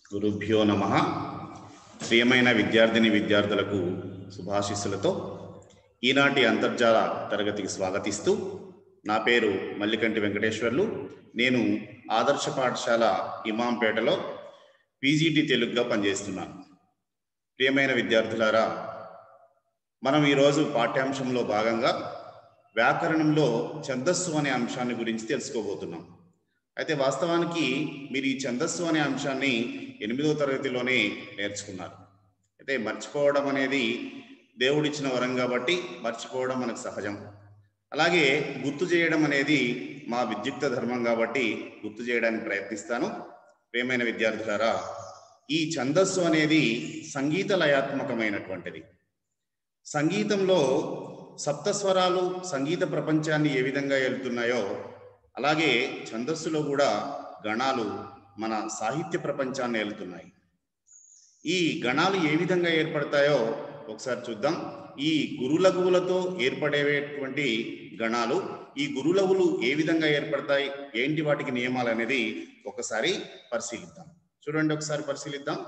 గురుభ్యో నమ ప్రియమైన విద్యార్థిని విద్యార్థులకు శుభాశిస్సులతో ఈనాటి అంతర్జాల తరగతికి స్వాగతిస్తూ నా పేరు మల్లికంటి వెంకటేశ్వర్లు నేను ఆదర్శ పాఠశాల ఇమాంపేటలో పీజీటీ తెలుగుగా పనిచేస్తున్నాను ప్రియమైన విద్యార్థులారా మనం ఈరోజు పాఠ్యాంశంలో భాగంగా వ్యాకరణంలో ఛందస్సు అనే అంశాన్ని గురించి తెలుసుకోబోతున్నాం అయితే వాస్తవానికి మీరు ఈ ఛందస్సు అనే అంశాన్ని ఎనిమిదో తరగతిలోనే నేర్చుకున్నారు అయితే మర్చిపోవడం అనేది దేవుడిచ్చిన వరం కాబట్టి మర్చిపోవడం మనకు సహజం అలాగే గుర్తు చేయడం అనేది మా విద్యుక్త ధర్మం కాబట్టి గుర్తు చేయడానికి ప్రయత్నిస్తాను ప్రియమైన విద్యార్థులారా ఈ ఛందస్సు అనేది సంగీత లయాత్మకమైనటువంటిది సంగీతంలో సప్తస్వరాలు సంగీత ప్రపంచాన్ని ఏ విధంగా వెళ్తున్నాయో అలాగే ఛందస్సులో కూడా గణాలు మన సాహిత్య ప్రపంచాన్ని వెళ్తున్నాయి ఈ గణాలు ఏ విధంగా ఏర్పడతాయో ఒకసారి చూద్దాం ఈ గురులఘువులతో ఏర్పడేటువంటి గణాలు ఈ గురులఘువులు ఏ విధంగా ఏర్పడతాయి ఏంటి వాటికి నియమాలు అనేది ఒకసారి పరిశీలిద్దాం చూడండి ఒకసారి పరిశీలిద్దాం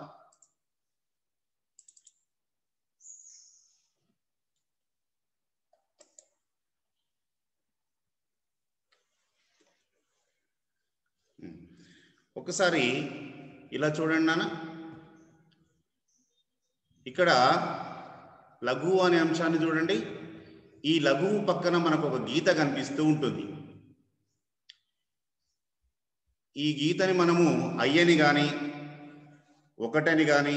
ఒకసారి ఇలా చూడండి నాన్న ఇక్కడ లఘువు అనే అంశాన్ని చూడండి ఈ లఘువు పక్కన మనకు ఒక గీత కనిపిస్తూ ఉంటుంది ఈ గీతని మనము అయ్యని కానీ ఒకటని కానీ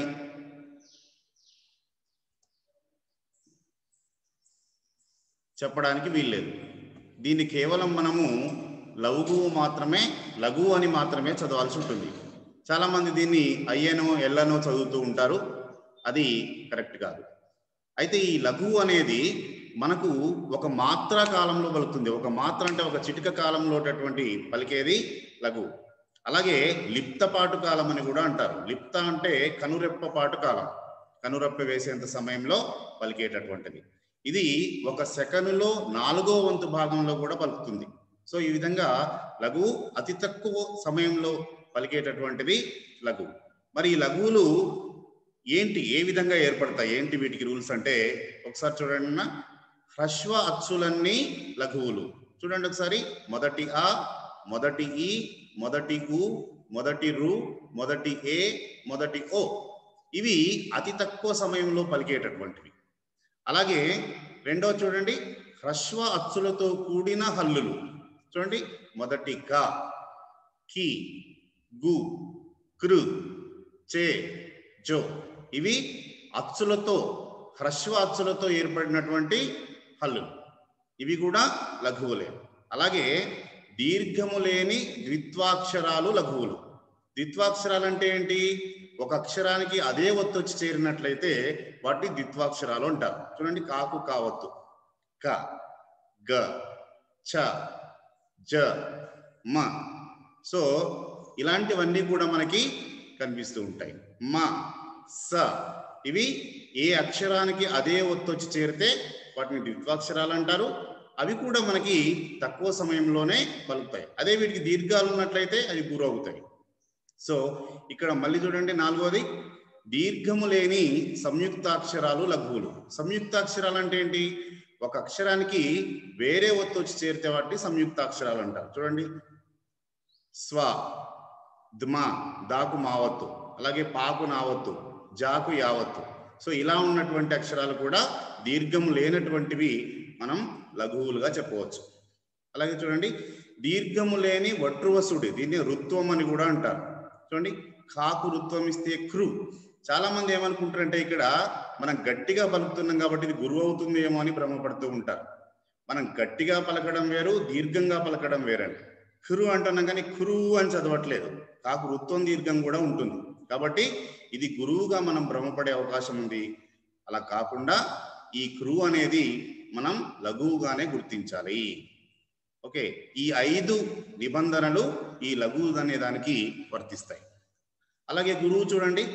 చెప్పడానికి వీల్లేదు దీన్ని కేవలం మనము లఘువు మాత్రమే లఘువు అని మాత్రమే చదవాల్సి ఉంటుంది చాలా మంది దీన్ని అయ్యనో ఎల్లనో చదువుతూ ఉంటారు అది కరెక్ట్ కాదు అయితే ఈ లఘువు అనేది మనకు ఒక మాత్ర కాలంలో పలుకుతుంది ఒక మాత్ర అంటే ఒక చిటిక కాలంలో ఉన్నటువంటి పలికేది లఘువు అలాగే లిప్తపాటు కాలం అని కూడా అంటారు లిప్త అంటే కనురెప్ప పాటు కాలం కనురెప్ప వేసేంత సమయంలో పలికేటటువంటిది ఇది ఒక సెకనులో నాలుగో వంతు భాగంలో కూడా పలుకుతుంది సో ఈ విధంగా లఘువు అతి తక్కువ సమయంలో పలికేటటువంటిది లఘువు మరి ఈ లఘువులు ఏంటి ఏ విధంగా ఏర్పడతాయి ఏంటి వీటికి రూల్స్ అంటే ఒకసారి చూడండి అన్న హ్రస్వ అచ్చులన్నీ లఘువులు చూడండి ఒకసారి మొదటి ఆ మొదటి ఈ మొదటి ఉ మొదటి రు మొదటి ఏ మొదటి ఓ ఇవి అతి తక్కువ సమయంలో పలికేటటువంటివి అలాగే రెండో చూడండి హ్రస్వ అచ్చులతో కూడిన హల్లులు చూడండి మొదటి క కి గు కృ చే జో ఇవి అచ్చులతో హ్రస్వ అచ్చులతో ఏర్పడినటువంటి హల్లులు ఇవి కూడా లఘువులే అలాగే దీర్ఘము లేని ద్విత్వాక్షరాలు లఘువులు ద్విత్వాక్షరాలు అంటే ఏంటి ఒక అక్షరానికి అదే ఒత్తు వచ్చి చేరినట్లయితే వాటిని ద్విత్వాక్షరాలు అంటారు చూడండి కాకు కావత్తు క గ చ జ మ సో ఇలాంటివన్నీ కూడా మనకి కనిపిస్తూ ఉంటాయి మ స ఇవి ఏ అక్షరానికి అదే ఒత్తు వచ్చి చేరితే వాటిని ద్విత్వాక్షరాలు అంటారు అవి కూడా మనకి తక్కువ సమయంలోనే పలుకుతాయి అదే వీటికి దీర్ఘాలు ఉన్నట్లయితే అవి గురవుతాయి సో ఇక్కడ మళ్ళీ చూడండి నాలుగోది దీర్ఘము లేని సంయుక్తాక్షరాలు లఘువులు సంయుక్తాక్షరాలు అంటే ఏంటి ఒక అక్షరానికి వేరే ఒత్తు వచ్చి చేరితే వాటిని సంయుక్తాక్షరాలు అంటారు చూడండి స్వ ద్మ దాకు మావత్తు అలాగే పాకు నావత్తు జాకు యావత్తు సో ఇలా ఉన్నటువంటి అక్షరాలు కూడా దీర్ఘం లేనటువంటివి మనం లఘువులుగా చెప్పవచ్చు అలాగే చూడండి దీర్ఘము లేని వట్రువసుడి దీన్ని రుత్వం అని కూడా అంటారు చూడండి కాకు రుత్వం ఇస్తే క్రు చాలా మంది ఏమనుకుంటారంటే ఇక్కడ మనం గట్టిగా పలుకుతున్నాం కాబట్టి ఇది గురువు అవుతుంది ఏమో అని భ్రమపడుతూ ఉంటారు మనం గట్టిగా పలకడం వేరు దీర్ఘంగా పలకడం వేరండి ఖురు అంటున్నాం కానీ ఖురు అని చదవట్లేదు కాకు రుత్వం దీర్ఘం కూడా ఉంటుంది కాబట్టి ఇది గురువుగా మనం భ్రమపడే అవకాశం ఉంది అలా కాకుండా ఈ క్రు అనేది మనం లఘువుగానే గుర్తించాలి ఓకే ఈ ఐదు నిబంధనలు ఈ లఘువు అనే దానికి వర్తిస్తాయి అలాగే గురువు చూడండి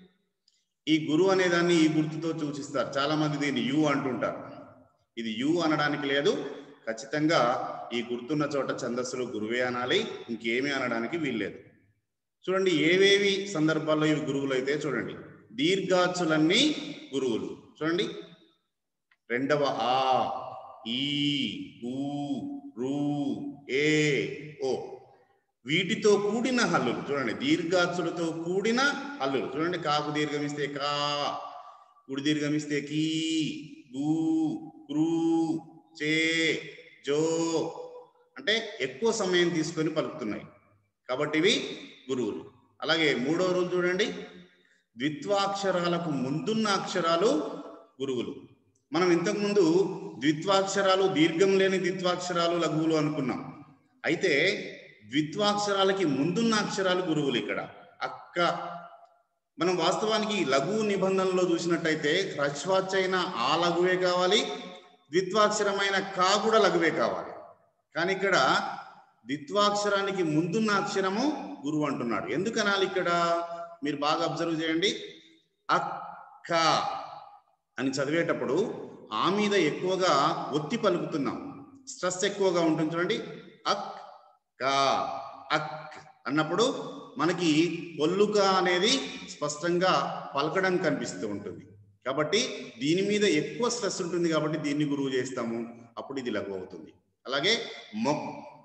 ఈ గురువు అనే దాన్ని ఈ గుర్తుతో సూచిస్తారు చాలా మంది దీన్ని యు అంటుంటారు ఇది యు అనడానికి లేదు ఖచ్చితంగా ఈ గుర్తున్న చోట ఛందస్సులు గురువే అనాలి ఇంకేమీ అనడానికి వీల్లేదు చూడండి ఏవేవి సందర్భాల్లో ఇవి గురువులు అయితే చూడండి దీర్ఘాచులన్నీ గురువులు చూడండి రెండవ ఆ ఈ ఊ రు ఏ ఓ వీటితో కూడిన హల్లులు చూడండి దీర్ఘాచులతో కూడిన హల్లులు చూడండి కాకు దీర్ఘమిస్తే కా గుడి దీర్ఘమిస్తే కీ గు క్రూ చే జో అంటే ఎక్కువ సమయం తీసుకొని పలుకుతున్నాయి కాబట్టి ఇవి గురువులు అలాగే మూడో రోజు చూడండి ద్విత్వాక్షరాలకు ముందున్న అక్షరాలు గురువులు మనం ఇంతకుముందు ద్విత్వాక్షరాలు దీర్ఘం లేని ద్విత్వాక్షరాలు లఘువులు అనుకున్నాం అయితే ద్విత్వాక్షరాలకి ముందున్న అక్షరాలు గురువులు ఇక్కడ అక్క మనం వాస్తవానికి లఘువు నిబంధనలో చూసినట్టయితే హ్రస్వాచైన ఆ లఘువే కావాలి ద్విత్వాక్షరమైన కా కూడా లఘువే కావాలి కానీ ఇక్కడ ద్విత్వాక్షరానికి ముందున్న అక్షరము గురువు అంటున్నాడు ఎందుకు అనాలి ఇక్కడ మీరు బాగా అబ్జర్వ్ చేయండి అక్క అని చదివేటప్పుడు ఆ మీద ఎక్కువగా ఒత్తి పలుకుతున్నాం స్ట్రెస్ ఎక్కువగా ఉంటుంది చూడండి అక్ కా అక్ అన్నప్పుడు మనకి పొల్లుక అనేది స్పష్టంగా పలకడం కనిపిస్తూ ఉంటుంది కాబట్టి దీని మీద ఎక్కువ స్ట్రెస్ ఉంటుంది కాబట్టి దీన్ని గురువు చేస్తాము అప్పుడు ఇది లఘు అవుతుంది అలాగే మొగ్గ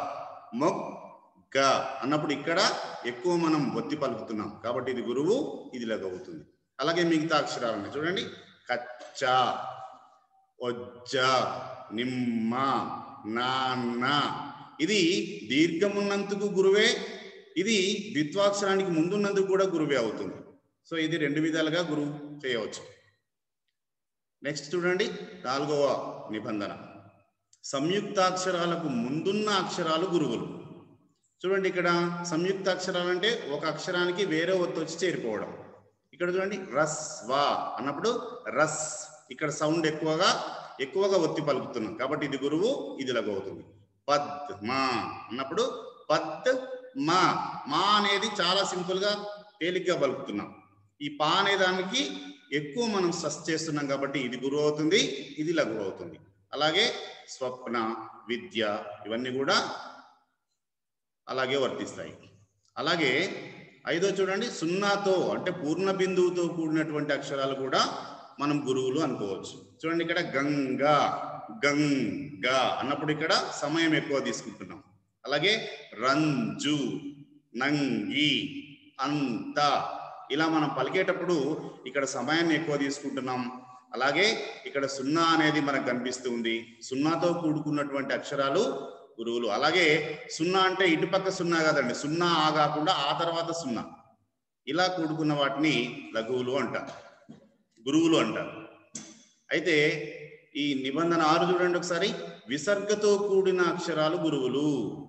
మొగ్గ అన్నప్పుడు ఇక్కడ ఎక్కువ మనం ఒత్తి పలుకుతున్నాం కాబట్టి ఇది గురువు ఇది లఘు అవుతుంది అలాగే మిగతా అక్షరాలని చూడండి కచ్చ ఒజ్జ నిమ్మ నాన్న ఇది దీర్ఘమున్నందుకు గురువే ఇది ద్విత్వాక్షరానికి ముందున్నందుకు కూడా గురువే అవుతుంది సో ఇది రెండు విధాలుగా గురువు చేయవచ్చు నెక్స్ట్ చూడండి నాలుగవ నిబంధన సంయుక్తాక్షరాలకు ముందున్న అక్షరాలు గురువులు చూడండి ఇక్కడ సంయుక్త అక్షరాలు అంటే ఒక అక్షరానికి వేరే ఒత్తు వచ్చి చేరిపోవడం ఇక్కడ చూడండి రస్ వా అన్నప్పుడు రస్ ఇక్కడ సౌండ్ ఎక్కువగా ఎక్కువగా ఒత్తి పలుకుతున్నాం కాబట్టి ఇది గురువు ఇది లఘు అవుతుంది పద్ మా అన్నప్పుడు పద్ మా మా అనేది చాలా సింపుల్ గా తేలిగ్గా పలుకుతున్నాం ఈ పా అనే దానికి ఎక్కువ మనం స్ట్రెస్ చేస్తున్నాం కాబట్టి ఇది గురువు అవుతుంది ఇది లఘు అవుతుంది అలాగే స్వప్న విద్య ఇవన్నీ కూడా అలాగే వర్తిస్తాయి అలాగే ఐదో చూడండి సున్నాతో అంటే పూర్ణ బిందువుతో కూడినటువంటి అక్షరాలు కూడా మనం గురువులు అనుకోవచ్చు చూడండి ఇక్కడ గంగా గంగా అన్నప్పుడు ఇక్కడ సమయం ఎక్కువ తీసుకుంటున్నాం అలాగే రంజు నంగి అంత ఇలా మనం పలికేటప్పుడు ఇక్కడ సమయాన్ని ఎక్కువ తీసుకుంటున్నాం అలాగే ఇక్కడ సున్నా అనేది మనకు కనిపిస్తుంది సున్నాతో కూడుకున్నటువంటి అక్షరాలు గురువులు అలాగే సున్నా అంటే ఇటుపక్క సున్నా కాదండి సున్నా ఆ కాకుండా ఆ తర్వాత సున్నా ఇలా కూడుకున్న వాటిని లఘువులు అంటారు గురువులు అంటారు అయితే ఈ నిబంధన ఆరు చూడండి ఒకసారి విసర్గతో కూడిన అక్షరాలు గురువులు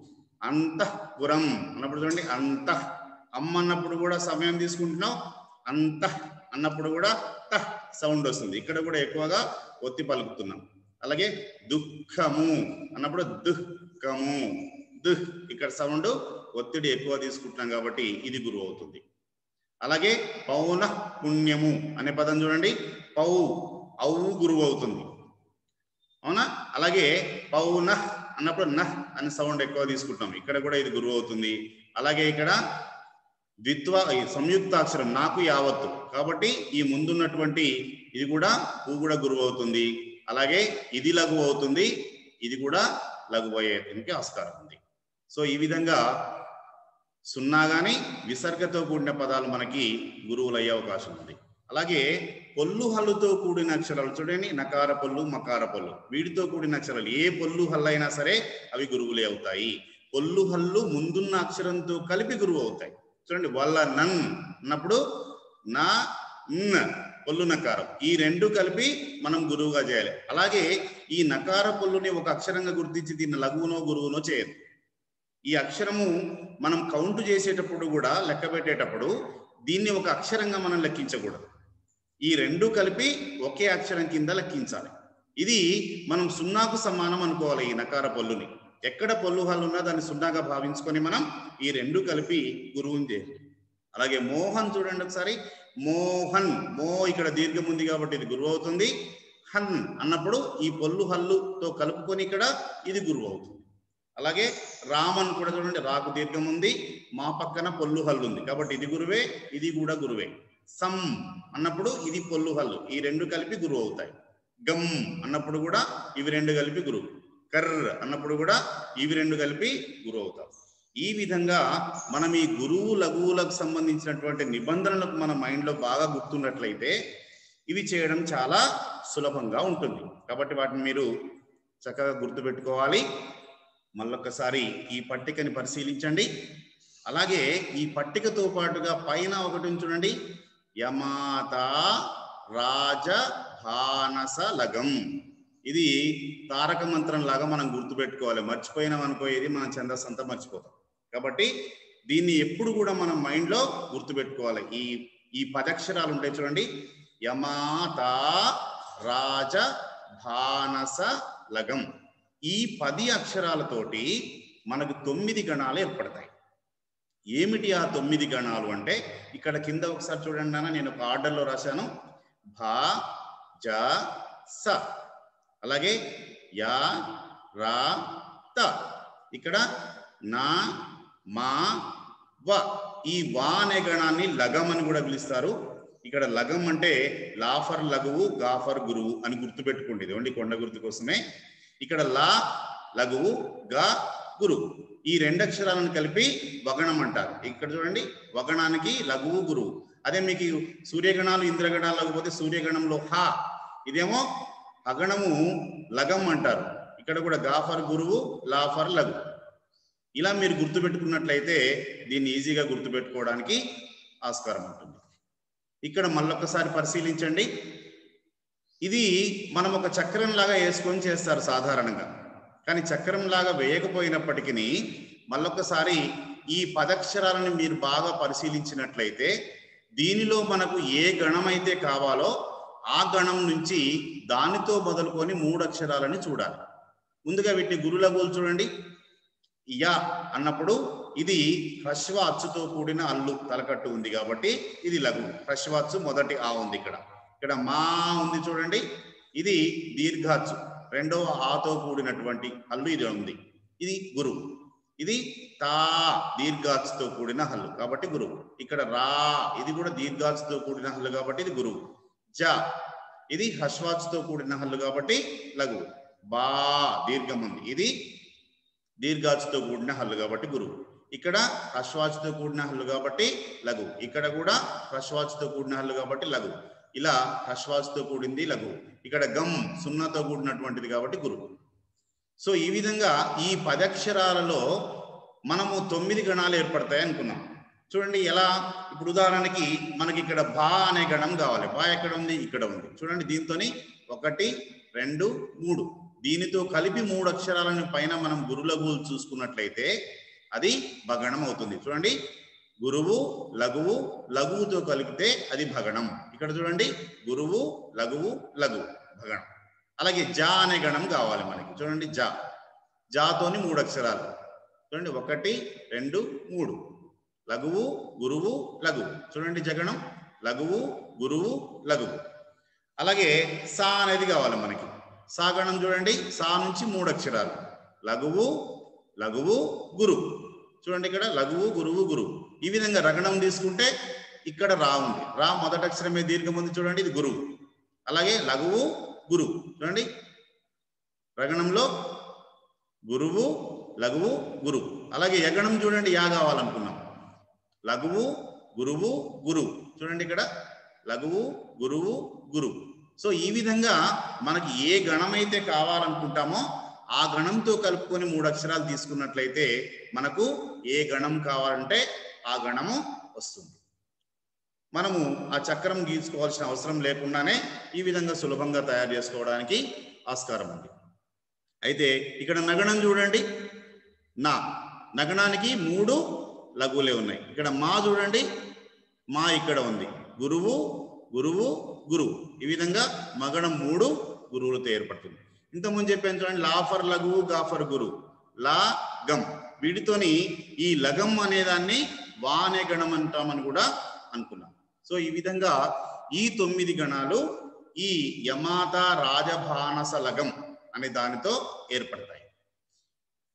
అంతఃపురం అన్నప్పుడు చూడండి అంత అమ్మ అన్నప్పుడు కూడా సమయం తీసుకుంటున్నాం అంత అన్నప్పుడు కూడా త సౌండ్ వస్తుంది ఇక్కడ కూడా ఎక్కువగా ఒత్తి పలుకుతున్నాం అలాగే దుఃఖము అన్నప్పుడు దుఃఖము దుః ఇక్కడ సౌండ్ ఒత్తిడి ఎక్కువ తీసుకుంటున్నాం కాబట్టి ఇది గురువు అవుతుంది అలాగే పౌన పుణ్యము అనే పదం చూడండి పౌ ఔ గురువు అవుతుంది అవునా అలాగే పౌన అన్నప్పుడు నహ్ అనే సౌండ్ ఎక్కువ తీసుకుంటాం ఇక్కడ కూడా ఇది గురువు అవుతుంది అలాగే ఇక్కడ ద్విత్వ ఈ సంయుక్తాక్షరం నాకు యావత్తు కాబట్టి ఈ ముందున్నటువంటి ఇది కూడా పూ కూడా గురువు అవుతుంది అలాగే ఇది లఘు అవుతుంది ఇది కూడా లఘు అయ్యేదానికి ఆస్కారం ఉంది సో ఈ విధంగా సున్నా గాని విసర్గతో కూడిన పదాలు మనకి గురువులు అయ్యే అవకాశం ఉంది అలాగే పొల్లు హల్లుతో కూడిన అక్షరాలు చూడండి నకార పొల్లు మకార పొల్లు వీటితో కూడిన అక్షరాలు ఏ పొల్లు హల్లు అయినా సరే అవి గురువులే అవుతాయి పొల్లు హల్లు ముందున్న అక్షరంతో కలిపి గురువు అవుతాయి చూడండి వల్ల నన్ అన్నప్పుడు నా న్ పొల్లు నకారం ఈ రెండు కలిపి మనం గురువుగా చేయాలి అలాగే ఈ నకార పొల్లుని ఒక అక్షరంగా గుర్తించి దీన్ని లఘువునో గురువునో చేయదు ఈ అక్షరము మనం కౌంట్ చేసేటప్పుడు కూడా లెక్క పెట్టేటప్పుడు దీన్ని ఒక అక్షరంగా మనం లెక్కించకూడదు ఈ రెండు కలిపి ఒకే అక్షరం కింద లెక్కించాలి ఇది మనం సున్నాకు సమానం అనుకోవాలి ఈ నకార పొల్లుని ఎక్కడ పొల్లు హాలు ఉన్నా దాన్ని సున్నాగా భావించుకొని మనం ఈ రెండు కలిపి గురువుని చేయాలి అలాగే మోహన్ చూడండి ఒకసారి మోహన్ మో ఇక్కడ దీర్ఘం ఉంది కాబట్టి ఇది గురువు అవుతుంది హన్ అన్నప్పుడు ఈ పొల్లు హల్లుతో కలుపుకొని ఇక్కడ ఇది గురువు అవుతుంది అలాగే రామన్ కూడా చూడండి రాకు దీర్ఘం ఉంది మా పక్కన పొల్లు హల్లు ఉంది కాబట్టి ఇది గురువే ఇది కూడా గురువే సమ్ అన్నప్పుడు ఇది పొల్లు హల్లు ఈ రెండు కలిపి గురువు అవుతాయి గమ్ అన్నప్పుడు కూడా ఇవి రెండు కలిపి గురువు కర్ అన్నప్పుడు కూడా ఇవి రెండు కలిపి గురువు అవుతాం ఈ విధంగా మనం ఈ గురువు లఘువులకు సంబంధించినటువంటి నిబంధనలకు మన మైండ్లో బాగా గుర్తున్నట్లయితే ఇవి చేయడం చాలా సులభంగా ఉంటుంది కాబట్టి వాటిని మీరు చక్కగా గుర్తుపెట్టుకోవాలి మళ్ళొక్కసారి ఈ పట్టికని పరిశీలించండి అలాగే ఈ పట్టికతో పాటుగా పైన ఒకటి ఉంది చూడండి యమాత రాజ భానస లగం ఇది తారక మంత్రం లాగా మనం గుర్తుపెట్టుకోవాలి మర్చిపోయినాం అనుకో ఇది మనం ఛందస్ అంతా మర్చిపోతాం కాబట్టి దీన్ని ఎప్పుడు కూడా మనం మైండ్ లో గుర్తుపెట్టుకోవాలి ఈ ఈ పదక్షరాలు ఉంటాయి చూడండి యమాత రాజ భానస లగం ఈ పది అక్షరాలతోటి మనకు తొమ్మిది గణాలు ఏర్పడతాయి ఏమిటి ఆ తొమ్మిది గణాలు అంటే ఇక్కడ కింద ఒకసారి చూడండి నాన్న నేను ఒక ఆర్డర్లో రాశాను భా జ స అలాగే యా రా త ఇక్కడ నా మా వ ఈ వా అనే గణాన్ని లగం అని కూడా పిలుస్తారు ఇక్కడ లగం అంటే లాఫర్ లఘువు గాఫర్ గురువు అని గుర్తుపెట్టుకోండి ఇది ఓన్లీ కొండ గుర్తు కోసమే ఇక్కడ లా లఘువు గా గురువు ఈ రెండు అక్షరాలను కలిపి వగణం అంటారు ఇక్కడ చూడండి వగణానికి లఘువు గురువు అదే మీకు సూర్యగణాలు ఇంద్రగణాలు లేకపోతే సూర్యగణంలో హ ఇదేమో అగణము లగం అంటారు ఇక్కడ కూడా గాఫర్ గురువు లాఫర్ లఘు ఇలా మీరు గుర్తుపెట్టుకున్నట్లయితే దీన్ని ఈజీగా గుర్తుపెట్టుకోవడానికి ఆస్కారం ఉంటుంది ఇక్కడ మళ్ళొకసారి పరిశీలించండి ఇది మనం ఒక చక్రం లాగా వేసుకొని చేస్తారు సాధారణంగా కానీ చక్రం లాగా వేయకపోయినప్పటికీ మళ్ళొకసారి ఈ పదక్షరాలను మీరు బాగా పరిశీలించినట్లయితే దీనిలో మనకు ఏ గణం అయితే కావాలో ఆ గణం నుంచి దానితో మొదలుకొని మూడు అక్షరాలని చూడాలి ముందుగా వీటిని గురులగోలు చూడండి యా అన్నప్పుడు ఇది హ్రస్వ అచ్చుతో కూడిన అల్లు తలకట్టు ఉంది కాబట్టి ఇది లఘు హ్రస్వ అచ్చు మొదటి ఆ ఉంది ఇక్కడ ఇక్కడ మా ఉంది చూడండి ఇది దీర్ఘాచ్చు రెండవ ఆతో కూడినటువంటి హల్లు ఇది ఉంది ఇది గురువు ఇది తా దీర్ఘాచుతో కూడిన హల్లు కాబట్టి గురువు ఇక్కడ రా ఇది కూడా దీర్ఘాచుతో కూడిన హల్లు కాబట్టి ఇది గురువు జ ఇది హస్వాచుతో కూడిన హల్లు కాబట్టి లఘు బా దీర్ఘం ఉంది ఇది దీర్ఘాచుతో కూడిన హల్లు కాబట్టి గురువు ఇక్కడ హ్రస్వాచుతో కూడిన హల్లు కాబట్టి లఘు ఇక్కడ కూడా హ్రస్వాచుతో కూడిన హల్లు కాబట్టి లఘు ఇలా హ్రస్వాచుతో కూడింది లఘు ఇక్కడ గమ్ సున్నాతో కూడినటువంటిది కాబట్టి గురువు సో ఈ విధంగా ఈ పదక్షరాలలో మనము తొమ్మిది గణాలు ఏర్పడతాయి అనుకున్నాం చూడండి ఎలా ఇప్పుడు ఉదాహరణకి మనకి ఇక్కడ బా అనే గణం కావాలి బా ఎక్కడ ఉంది ఇక్కడ ఉంది చూడండి దీంతో ఒకటి రెండు మూడు దీనితో కలిపి మూడు అక్షరాలను పైన మనం గురులగులు చూసుకున్నట్లయితే అది భగణం అవుతుంది చూడండి గురువు లఘువు లఘువుతో కలిపితే అది భగణం ఇక్కడ చూడండి గురువు లఘువు లఘువు భగణం అలాగే జా అనే గణం కావాలి మనకి చూడండి జా జాతోని మూడు అక్షరాలు చూడండి ఒకటి రెండు మూడు లఘువు గురువు లఘువు చూడండి జగణం లఘువు గురువు లఘువు అలాగే సా అనేది కావాలి మనకి సా గణం చూడండి సా నుంచి మూడు అక్షరాలు లఘువు లఘువు గురువు చూడండి ఇక్కడ లఘువు గురువు గురువు ఈ విధంగా రగణం తీసుకుంటే ఇక్కడ రా ఉంది రా మొదటి అక్షరమే దీర్ఘం ఉంది చూడండి ఇది గురువు అలాగే లఘువు గురువు చూడండి రగణంలో గురువు లఘువు గురువు అలాగే యగణం చూడండి యా కావాలనుకున్నాం లఘువు గురువు గురువు చూడండి ఇక్కడ లఘువు గురువు గురువు సో ఈ విధంగా మనకి ఏ గణమైతే కావాలనుకుంటామో ఆ గణంతో కలుపుకొని మూడు అక్షరాలు తీసుకున్నట్లయితే మనకు ఏ గణం కావాలంటే ఆ గణము వస్తుంది మనము ఆ చక్రం గీసుకోవాల్సిన అవసరం లేకుండానే ఈ విధంగా సులభంగా తయారు చేసుకోవడానికి ఆస్కారం ఉంది అయితే ఇక్కడ నగణం చూడండి నా నగణానికి మూడు లఘువులే ఉన్నాయి ఇక్కడ మా చూడండి మా ఇక్కడ ఉంది గురువు గురువు గురువు ఈ విధంగా మగణం మూడు గురువులతో ఏర్పడుతుంది ఇంతకుముందు చెప్పాను చూడండి లాఫర్ లఘువు గాఫర్ గురు లా గమ్ వీటితోని ఈ లగం అనేదాన్ని వా అనే గణం అంటామని కూడా అనుకున్నాం సో ఈ విధంగా ఈ తొమ్మిది గణాలు ఈ యమాత రాజభానస లగం అనే దానితో ఏర్పడతాయి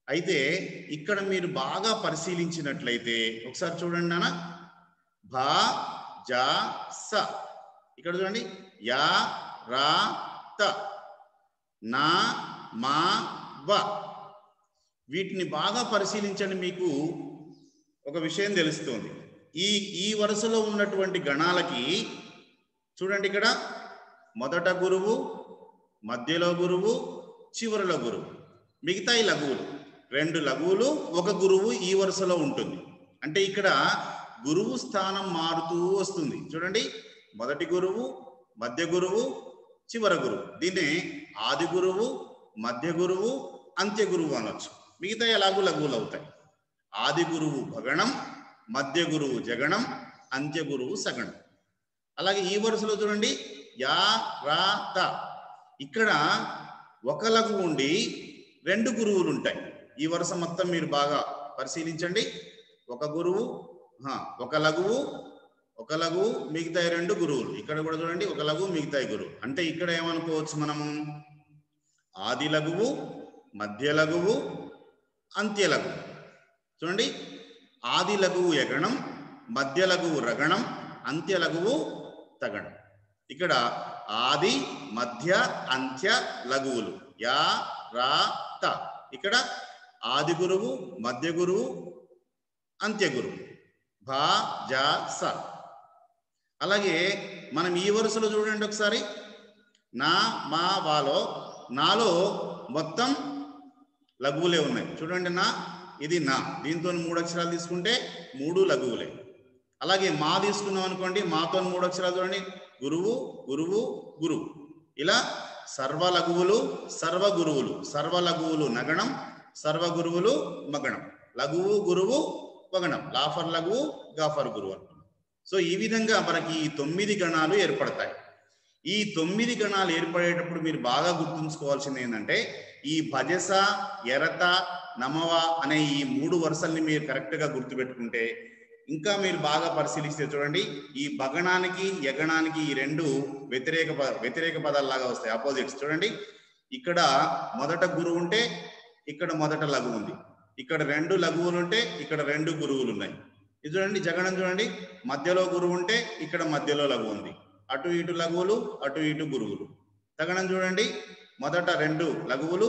అయితే ఇక్కడ మీరు బాగా పరిశీలించినట్లయితే ఒకసారి చూడండి నాన్న భా జా స ఇక్కడ చూడండి యా రా త నా మా వ వీటిని బాగా పరిశీలించండి మీకు ఒక విషయం తెలుస్తుంది ఈ ఈ వరుసలో ఉన్నటువంటి గణాలకి చూడండి ఇక్కడ మొదట గురువు మధ్యలో గురువు చివరిలో గురువు మిగతా ఈ లఘువులు రెండు లఘువులు ఒక గురువు ఈ వరుసలో ఉంటుంది అంటే ఇక్కడ గురువు స్థానం మారుతూ వస్తుంది చూడండి మొదటి గురువు మధ్య గురువు చివర గురువు దీన్ని ఆది గురువు మధ్య గురువు అంత్య గురువు అనొచ్చు మిగతా ఎలాగూ లఘువులు అవుతాయి ఆది గురువు భగణం మధ్య గురువు జగణం అంత్య గురువు సగణం అలాగే ఈ వరుసలో చూడండి యా రా త ఇక్కడ ఒక లఘువు ఉండి రెండు గురువులు ఉంటాయి ఈ వరుస మొత్తం మీరు బాగా పరిశీలించండి ఒక గురువు హా, ఒక లఘువు ఒక లఘువు మిగతా రెండు గురువులు ఇక్కడ కూడా చూడండి ఒక లఘువు మిగతా గురువు అంటే ఇక్కడ ఏమనుకోవచ్చు మనము ఆది లఘువు మధ్య లఘువు అంత్య లఘువు చూడండి ఆది లఘువు ఎగణం మధ్య లఘువు రగణం అంత్య లఘువు తగణం ఇక్కడ ఆది మధ్య అంత్య లఘువులు యా రా త ఇక్కడ ఆది గురువు మధ్య గురువు అంత్య గురువు భా జా స అలాగే మనం ఈ వరుసలో చూడండి ఒకసారి నా మా వాలో నాలో మొత్తం లఘువులే ఉన్నాయి చూడండి నా ఇది నా దీంతో మూడు అక్షరాలు తీసుకుంటే మూడు లఘువులే అలాగే మా తీసుకున్నాం అనుకోండి మాతో మూడు అక్షరాలు చూడండి గురువు గురువు గురువు ఇలా సర్వ లఘువులు సర్వ గురువులు సర్వ లఘువులు నగణం సర్వ గురువులు మగణం లఘువు గురువు వగణం లాఫర్ లఘువు గాఫర్ గురువు అనుకున్నాం సో ఈ విధంగా మనకి ఈ తొమ్మిది గణాలు ఏర్పడతాయి ఈ తొమ్మిది గణాలు ఏర్పడేటప్పుడు మీరు బాగా గుర్తుంచుకోవాల్సింది ఏంటంటే ఈ భజస ఎరత నమవ అనే ఈ మూడు వరుసల్ని మీరు కరెక్ట్ గా గుర్తుపెట్టుకుంటే ఇంకా మీరు బాగా పరిశీలిస్తే చూడండి ఈ భగణానికి యగణానికి ఈ రెండు వ్యతిరేక ప- వ్యతిరేక పదాల్లాగా వస్తాయి ఆపోజిట్స్ చూడండి ఇక్కడ మొదట గురువు ఉంటే ఇక్కడ మొదట లఘువు ఉంది ఇక్కడ రెండు లఘువులు ఉంటే ఇక్కడ రెండు గురువులు ఉన్నాయి ఇది చూడండి జగణం చూడండి మధ్యలో గురువు ఉంటే ఇక్కడ మధ్యలో లఘువు ఉంది అటు ఇటు లఘువులు అటు ఇటు గురువులు తగణం చూడండి మొదట రెండు లఘువులు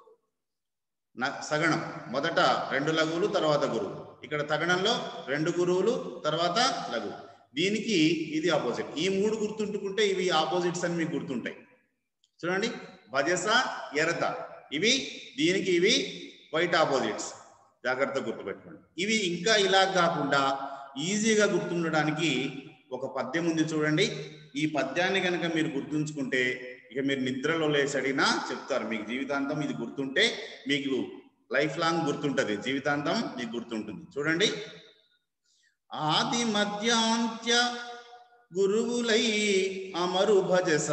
న- సగణం మొదట రెండు లఘువులు తర్వాత గురువు ఇక్కడ తగణంలో రెండు గురువులు తర్వాత లఘువు దీనికి ఇది ఆపోజిట్ ఈ మూడు గుర్తుంటుకుంటే ఇవి ఆపోజిట్స్ అని మీకు గుర్తుంటాయి చూడండి భజస ఎరత ఇవి దీనికి ఇవి వైట్ ఆపోజిట్స్ జాగ్రత్త గుర్తుపెట్టుకోండి ఇవి ఇంకా ఇలా కాకుండా ఈజీగా గుర్తుండడానికి ఒక పద్యం ఉంది చూడండి ఈ పద్యాన్ని కనుక మీరు గుర్తుంచుకుంటే ఇక మీరు నిద్రలో లేచి అడిగినా చెప్తారు మీకు జీవితాంతం ఇది గుర్తుంటే మీకు లైఫ్ లాంగ్ గుర్తుంటది జీవితాంతం మీకు గుర్తుంటుంది చూడండి ఆది మధ్యాంత్య గురువులై అమరు భజస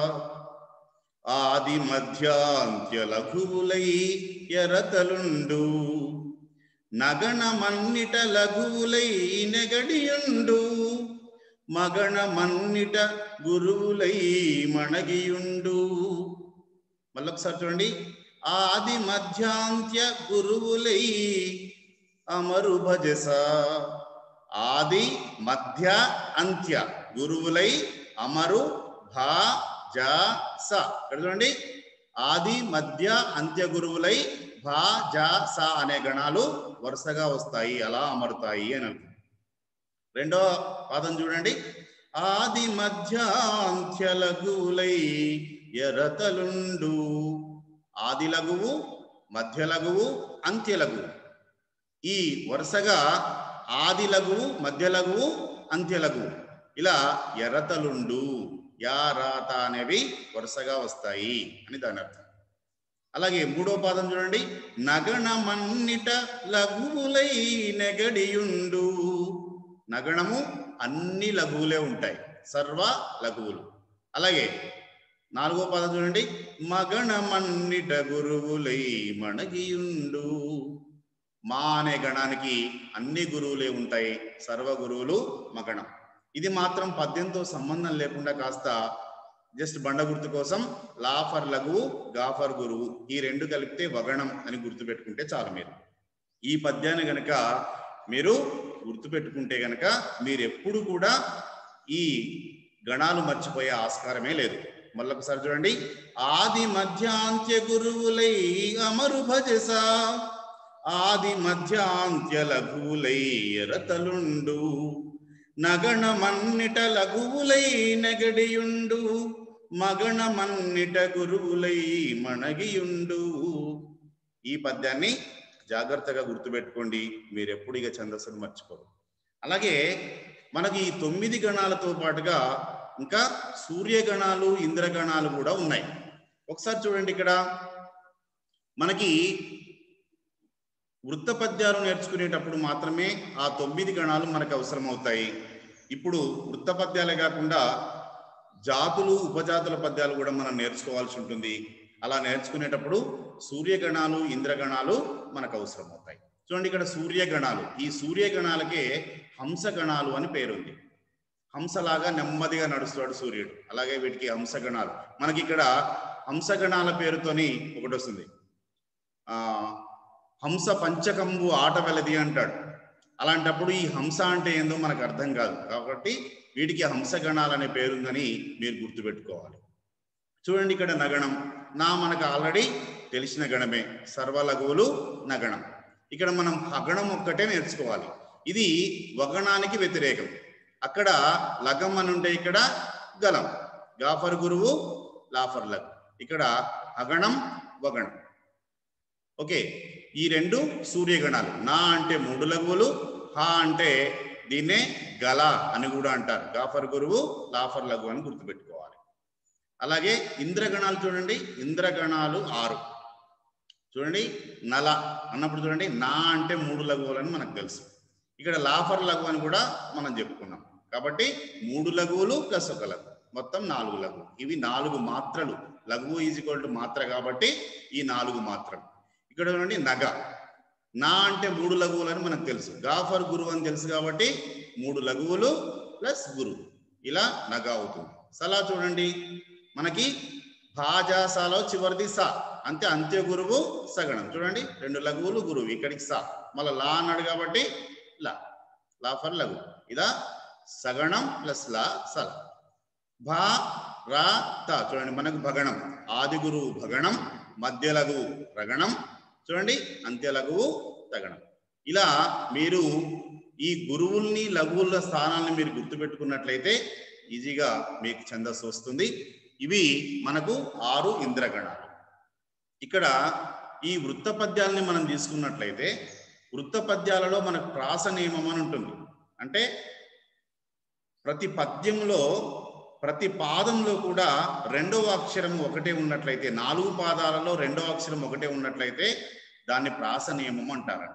ఆది మధ్యాంత్య లఘువులై ఎరతలుండు నగణమన్నిట లఘువులై నెగడియుండు మగణమన్నిట గురువులై మణగియుండు మళ్ళొకసారి చూడండి ఆది మధ్యాంత్య గురువులై అమరు భజస ఆది మధ్య అంత్య గురువులై అమరు భా జ స ఇక్కడ చూడండి ఆది మధ్య అంత్య గురువులై భా జ స అనే గణాలు వరుసగా వస్తాయి అలా అమరుతాయి అని అర్థం రెండో పాదం చూడండి ఆది మధ్య అంత్య లఘువులై ఎరతలుండు ఆది లఘువు మధ్య లఘువు అంత్య లఘువు ఈ వరుసగా ఆది లఘువు మధ్య లఘువు అంత్య లఘువు ఇలా ఎర్రతలుండు యా రాత అనేవి వరుసగా వస్తాయి అని దాని అర్థం అలాగే మూడో పాదం చూడండి నగణమన్నిట లఘువులై నెగడియుండు నగణము అన్ని లఘువులే ఉంటాయి సర్వ లఘువులు అలాగే నాలుగో పదం చూడండి మగణమన్నిట గురువులై మణగియుండు మా అనే గణానికి అన్ని గురువులే ఉంటాయి సర్వ గురువులు మగణం ఇది మాత్రం పద్యంతో సంబంధం లేకుండా కాస్త జస్ట్ బండ గుర్తు కోసం లా ఫర్ లఘువు గా ఫర్ గురువు ఈ రెండు కలిపితే వగణం అని గుర్తుపెట్టుకుంటే చాలు మీరు ఈ పద్యాన్ని గనక మీరు గుర్తుపెట్టుకుంటే గనక మీరు ఎప్పుడు కూడా ఈ గణాలు మర్చిపోయే ఆస్కారమే లేదు మళ్ళొకసారి చూడండి ఆది మధ్యాంత్య గురువులై అమరు భజసా ఆది మధ్యాంత్య లఘువులై ఎరతలుండు నగణమన్నిట లఘువులై నెగడియుండు మగణమన్నిట గురువులై మణగియుండు ఈ పద్యాన్ని జాగ్రత్తగా గుర్తుపెట్టుకోండి మీరు ఎప్పుడు ఇక ఛందస్సును మర్చిపోరు అలాగే మనకి ఈ తొమ్మిది గణాలతో పాటుగా ఇంకా సూర్యగణాలు ఇంద్రగణాలు కూడా ఉన్నాయి ఒకసారి చూడండి ఇక్కడ మనకి వృత్త పద్యాలు నేర్చుకునేటప్పుడు మాత్రమే ఆ తొమ్మిది గణాలు మనకు అవసరం అవుతాయి ఇప్పుడు వృత్త పద్యాలే కాకుండా జాతులు ఉపజాతుల పద్యాలు కూడా మనం నేర్చుకోవాల్సి ఉంటుంది అలా నేర్చుకునేటప్పుడు సూర్యగణాలు ఇంద్రగణాలు మనకు అవసరం అవుతాయి చూడండి ఇక్కడ సూర్యగణాలు ఈ సూర్యగణాలకే హంసగణాలు అని పేరుంది హంసలాగా నెమ్మదిగా నడుస్తాడు సూర్యుడు అలాగే వీటికి హంసగణాలు మనకి ఇక్కడ హంసగణాల పేరుతోని ఒకటి వస్తుంది ఆ హంస పంచకంబు ఆట వెలది అంటాడు అలాంటప్పుడు ఈ హంస అంటే ఏందో మనకు అర్థం కాదు కాబట్టి వీటికి హంసగణాలు అనే పేరుందని మీరు గుర్తుపెట్టుకోవాలి చూడండి ఇక్కడ నగణం నా మనకు ఆల్రెడీ తెలిసిన గణమే సర్వలఘువులు నగణం ఇక్కడ మనం హగణం ఒక్కటే నేర్చుకోవాలి ఇది వగణానికి వ్యతిరేకం అక్కడ లగం అని ఉంటే ఇక్కడ గలం గాఫర్ గురువు లాఫర్ లగ్ ఇక్కడ అగణం వగణం ఓకే ఈ రెండు సూర్యగణాలు నా అంటే మూడు లఘువులు హా అంటే దీన్నే గల అని కూడా అంటారు గాఫర్ గురువు లాఫర్ లఘు అని గుర్తుపెట్టుకోవాలి అలాగే ఇంద్రగణాలు చూడండి ఇంద్రగణాలు ఆరు చూడండి నల అన్నప్పుడు చూడండి నా అంటే మూడు లఘువులని మనకు తెలుసు ఇక్కడ లాఫర్ లఘు అని కూడా మనం చెప్పుకున్నాం కాబట్టి మూడు లఘువులు ప్లస్ ఒక లఘు మొత్తం నాలుగు లఘువు ఇవి నాలుగు మాత్రలు లఘువు ఈజ్ ఈక్వల్ టు మాత్ర కాబట్టి ఈ నాలుగు మాత్రం ఇక్కడ చూడండి నగ నా అంటే మూడు లఘువులని మనకు తెలుసు గాఫర్ గురువు అని తెలుసు కాబట్టి మూడు లఘువులు ప్లస్ గురువు ఇలా నగ అవుతుంది సలా చూడండి మనకి భాజాసాలో చివరిది సా అంతే అంత్య గురువు సగణం చూడండి రెండు లఘువులు గురువు ఇక్కడికి సా మళ్ళీ లా అన్నాడు కాబట్టి లా లా ఫర్ లఘు ఇదా సగణం ప్లస్ లా సల భా రా త చూడండి మనకు భగణం ఆది గురువు భగణం మధ్య లఘువు రగణం చూడండి అంత్య లఘువు తగణం ఇలా మీరు ఈ గురువుల్ని లఘువుల స్థానాన్ని మీరు గుర్తుపెట్టుకున్నట్లయితే ఈజీగా మీకు ఛందస్సు వస్తుంది ఇవి మనకు ఆరు ఇంద్రగణాలు ఇక్కడ ఈ వృత్త పద్యాలని మనం తీసుకున్నట్లయితే వృత్త పద్యాలలో మనకు ప్రాస నియమం అని ఉంటుంది అంటే ప్రతి పద్యంలో ప్రతి పాదంలో కూడా రెండవ అక్షరం ఒకటే ఉన్నట్లయితే నాలుగు పాదాలలో రెండవ అక్షరం ఒకటే ఉన్నట్లయితే దాన్ని ప్రాస నియమం అంటారండి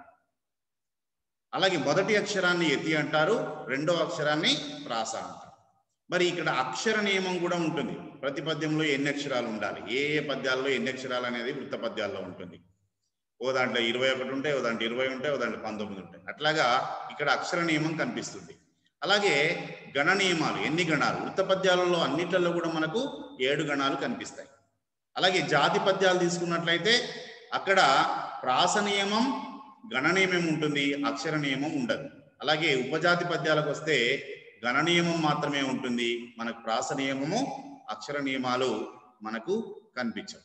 అలాగే మొదటి అక్షరాన్ని యతి అంటారు రెండవ అక్షరాన్ని ప్రాస అంటారు మరి ఇక్కడ అక్షర నియమం కూడా ఉంటుంది ప్రతి పద్యంలో ఎన్ని అక్షరాలు ఉండాలి ఏ ఏ పద్యాల్లో ఎన్ని అక్షరాలు అనేది వృత్త పద్యాల్లో ఉంటుంది ఓ దాంట్లో ఇరవై ఒకటి ఉంటాయి ఓ దాంట్లో ఇరవై ఉంటాయి ఓ దాంట్లో పంతొమ్మిది ఉంటాయి అట్లాగా ఇక్కడ అక్షర నియమం కనిపిస్తుంది అలాగే గణ నియమాలు ఎన్ని గణాలు వృత్త పద్యాలలో అన్నిట్లలో కూడా మనకు ఏడు గణాలు కనిపిస్తాయి అలాగే జాతి పద్యాలు తీసుకున్నట్లయితే అక్కడ ప్రాస నియమం గణ నియమం ఉంటుంది అక్షర నియమం ఉండదు అలాగే ఉపజాతి పద్యాలకు వస్తే గణ నియమం మాత్రమే ఉంటుంది మనకు ప్రాస నియమము అక్షర నియమాలు మనకు కనిపించవు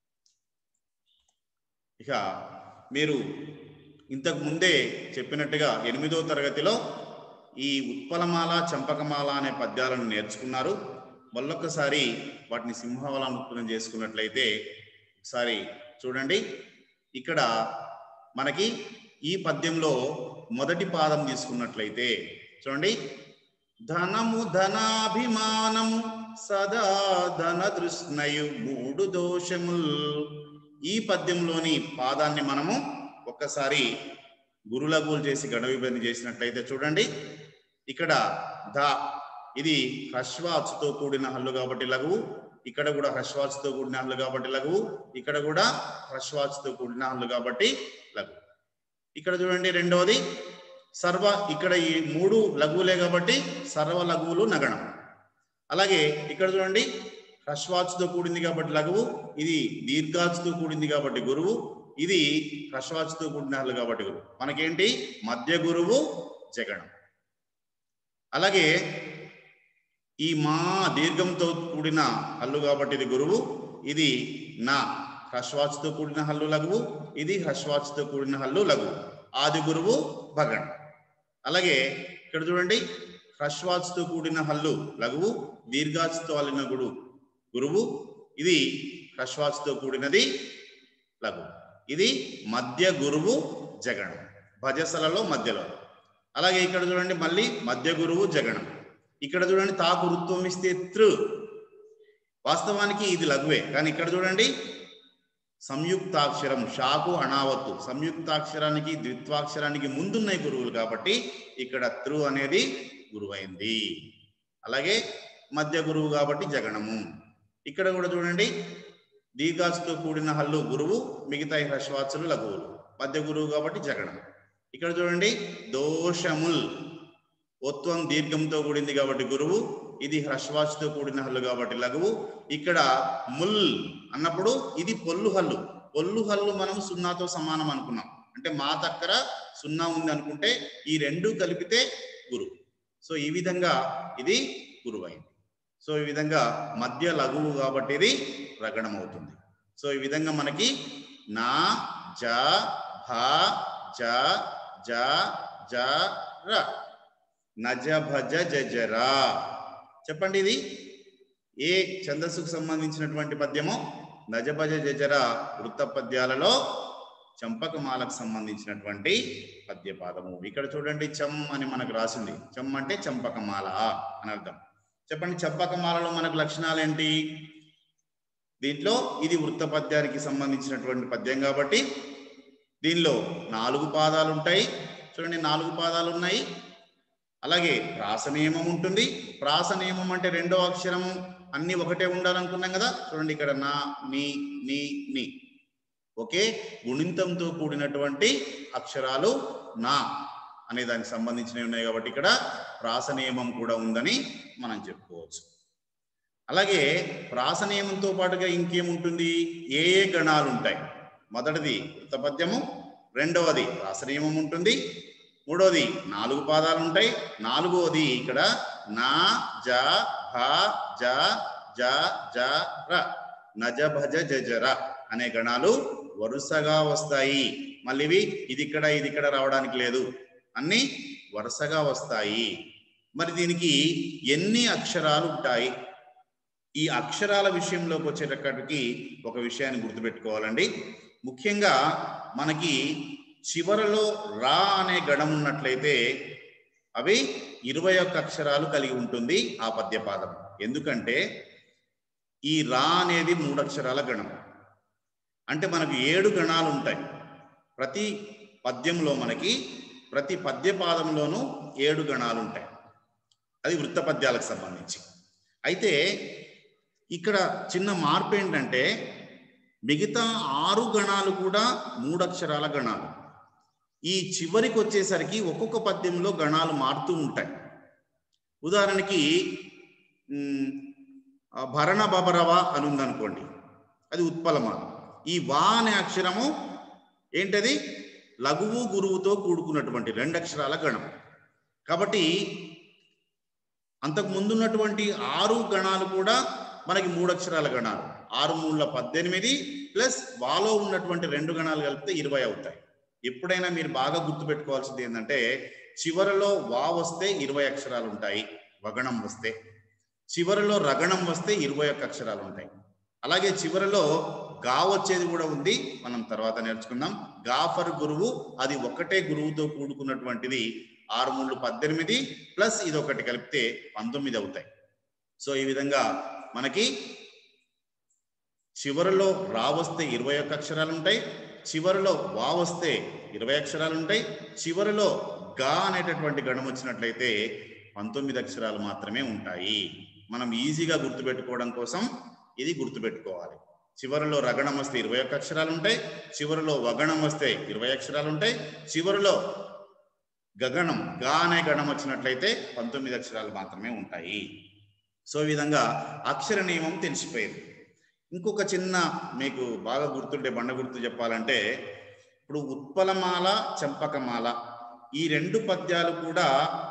ఇక మీరు ఇంతకు ముందే చెప్పినట్టుగా ఎనిమిదో తరగతిలో ఈ ఉత్పలమాల చంపకమాల అనే పద్యాలను నేర్చుకున్నారు మళ్ళొక్కసారి వాటిని సింహవలానుకూలం చేసుకున్నట్లయితే ఒకసారి చూడండి ఇక్కడ మనకి ఈ పద్యంలో మొదటి పాదం తీసుకున్నట్లయితే చూడండి ధనము ధనాభిమానము సదా ధన దృష్ణయు మూడు దోషముల్ ఈ పద్యంలోని పాదాన్ని మనము ఒక్కసారి గురులగూలు చేసి గణ విభజన చేసినట్లయితే చూడండి ఇక్కడ ధ ఇది హ్రస్వాచుతో కూడిన హల్లు కాబట్టి లఘువు ఇక్కడ కూడా హ్రస్వాచుతో కూడిన హల్లు కాబట్టి లఘువు ఇక్కడ కూడా హ్రస్వాచుతో కూడిన హల్లు కాబట్టి లఘువు ఇక్కడ చూడండి రెండవది సర్వ ఇక్కడ ఈ మూడు లఘువులే కాబట్టి సర్వ లఘువులు నగణం అలాగే ఇక్కడ చూడండి హ్రస్వాచుతో కూడింది కాబట్టి లఘువు ఇది దీర్ఘాచుతో కూడింది కాబట్టి గురువు ఇది హ్రస్వాచుతో కూడిన హల్లు కాబట్టి గురువు మనకేంటి మధ్య గురువు జగణం అలాగే ఈ మా దీర్ఘంతో కూడిన హల్లు కాబట్టి ఇది గురువు ఇది నా హ్రస్వాచుతో కూడిన హల్లు లఘువు ఇది హ్రస్వాచుతో కూడిన హల్లు లఘువు ఆది గురువు భగణ్ అలాగే ఇక్కడ చూడండి హ్రస్వాచుతో కూడిన హల్లు లఘువు దీర్ఘాచుతో అల్లిన గుడు గురువు ఇది హ్రస్వాచుతో కూడినది లఘువు ఇది మధ్య గురువు జగణం భజసలలో మధ్యలో అలాగే ఇక్కడ చూడండి మళ్ళీ మధ్య గురువు జగణం ఇక్కడ చూడండి తా గురుత్వం ఇస్తే తృ వాస్తవానికి ఇది లఘువే కానీ ఇక్కడ చూడండి సంయుక్తాక్షరం షాకు అణావత్తు సంయుక్తాక్షరానికి ద్విత్వాక్షరానికి ముందున్నాయి గురువులు కాబట్టి ఇక్కడ త్రు అనేది గురువైంది అలాగే మధ్య గురువు కాబట్టి జగణము ఇక్కడ కూడా చూడండి దీర్ఘాసుతో కూడిన హల్లు గురువు మిగతా ఈ హ్రస్వాచులు లఘువులు మధ్య గురువు కాబట్టి జగణం ఇక్కడ చూడండి దోషముల్ ఒత్వం దీర్ఘంతో కూడింది కాబట్టి గురువు ఇది హ్రస్వాచుతో కూడిన హల్లు కాబట్టి లఘువు ఇక్కడ ముల్ అన్నప్పుడు ఇది పొల్లు హల్లు పొల్లు హల్లు మనం సున్నాతో సమానం అనుకున్నాం అంటే మా దగ్గర సున్నా ఉంది అనుకుంటే ఈ రెండు కలిపితే గురువు సో ఈ విధంగా ఇది గురువు అయింది సో ఈ విధంగా మధ్య లఘువు కాబట్టి ఇది రగణం అవుతుంది సో ఈ విధంగా మనకి నా జ భ జ జ జ ర నజ భజ జజరా చెప్పండి ఇది ఏ ఛందస్సుకు సంబంధించినటువంటి పద్యమో నజభజ జజర వృత్త పద్యాలలో చంపకమాలకు సంబంధించినటువంటి పద్యపాదము ఇక్కడ చూడండి చం అని మనకు రాసింది చం అంటే చంపకమాల అని అర్థం చెప్పండి చంపకమాలలో మనకు లక్షణాలు ఏంటి దీంట్లో ఇది వృత్త పద్యానికి సంబంధించినటువంటి పద్యం కాబట్టి దీనిలో నాలుగు పాదాలు ఉంటాయి చూడండి నాలుగు పాదాలు ఉన్నాయి అలాగే ప్రాస నియమం ఉంటుంది ప్రాస నియమం అంటే రెండో అక్షరము అన్ని ఒకటే ఉండాలనుకున్నాం కదా చూడండి ఇక్కడ నా నీ నీ నీ ఒకే గుణింతంతో కూడినటువంటి అక్షరాలు నా అనే దానికి సంబంధించినవి ఉన్నాయి కాబట్టి ఇక్కడ ప్రాస నియమం కూడా ఉందని మనం చెప్పుకోవచ్చు అలాగే ప్రాస నియమంతో పాటుగా ఇంకేముంటుంది ఏ ఏ గణాలు ఉంటాయి మొదటిది వృత్తపద్యము రెండవది ప్రాస నియమం ఉంటుంది మూడవది నాలుగు పాదాలు ఉంటాయి నాలుగవది ఇక్కడ నా జ భ జ జ జ ర నజ భజ జజర అనే గణాలు వరుసగా వస్తాయి మళ్ళీ ఇవి ఇది ఇక్కడ ఇది ఇక్కడ రావడానికి లేదు అన్ని వరుసగా వస్తాయి మరి దీనికి ఎన్ని అక్షరాలు ఉంటాయి ఈ అక్షరాల విషయంలోకి వచ్చేటప్పటికి ఒక విషయాన్ని గుర్తుపెట్టుకోవాలండి ముఖ్యంగా మనకి చివరలో రా అనే గణం ఉన్నట్లయితే అవి ఇరవై ఒక్క అక్షరాలు కలిగి ఉంటుంది ఆ పద్యపాదం ఎందుకంటే ఈ రా అనేది మూడు అక్షరాల గణం అంటే మనకు ఏడు గణాలు ఉంటాయి ప్రతి పద్యంలో మనకి ప్రతి పద్యపాదంలోనూ ఏడు గణాలు ఉంటాయి అది వృత్త పద్యాలకు సంబంధించి అయితే ఇక్కడ చిన్న మార్పు ఏంటంటే మిగతా ఆరు గణాలు కూడా మూడు అక్షరాల గణాలు ఈ చివరికి వచ్చేసరికి ఒక్కొక్క పద్యంలో గణాలు మారుతూ ఉంటాయి ఉదాహరణకి ఉమ్, ఆ భరణ బబరవ అని ఉందనుకోండి అది ఉత్పలమాల ఈ వా అనే అక్షరము ఏంటది లఘువు గురువుతో కూడుకున్నటువంటి రెండు అక్షరాల గణం కాబట్టి అంతకు ముందున్నటువంటి ఆరు గణాలు కూడా మనకి మూడు అక్షరాల గణాలు ఆరు మూడుల పద్దెనిమిది ప్లస్ వాలో ఉన్నటువంటి రెండు గణాలు కలిపితే ఇరవై అవుతాయి ఎప్పుడైనా మీరు బాగా గుర్తుపెట్టుకోవాల్సింది ఏంటంటే చివరలో వా వస్తే ఇరవై అక్షరాలు ఉంటాయి వగణం వస్తే చివరలో రగణం వస్తే ఇరవై ఒక్క అక్షరాలు ఉంటాయి అలాగే చివరలో గా వచ్చేది కూడా ఉంది మనం తర్వాత నేర్చుకుందాం గాఫర్ గురువు అది ఒకటే గురువుతో కూడుకున్నటువంటిది ఆరు మూడు పద్దెనిమిది ప్లస్ ఇది ఒకటి కలిపితే పంతొమ్మిది అవుతాయి సో ఈ విధంగా మనకి చివరిలో రా వస్తే ఇరవై ఒక్క అక్షరాలు ఉంటాయి చివరిలో వా వస్తే ఇరవై అక్షరాలు ఉంటాయి చివరిలో గా అనేటటువంటి గణం వచ్చినట్లయితే పంతొమ్మిది అక్షరాలు మాత్రమే ఉంటాయి మనం ఈజీగా గుర్తుపెట్టుకోవడం కోసం ఇది గుర్తుపెట్టుకోవాలి చివరిలో రగణం వస్తే ఇరవై ఒక్క అక్షరాలు ఉంటాయి చివరిలో వగణం వస్తే ఇరవై అక్షరాలు ఉంటాయి చివరిలో గగనం గా అనే గణం వచ్చినట్లయితే పంతొమ్మిది అక్షరాలు మాత్రమే ఉంటాయి సో ఈ విధంగా అక్షర నియమం తెలిసిపోయింది ఇంకొక చిన్న మీకు బాగా గుర్తుండే బండ గుర్తు చెప్పాలంటే ఇప్పుడు ఉత్పలమాల చంపకమాల ఈ రెండు పద్యాలు కూడా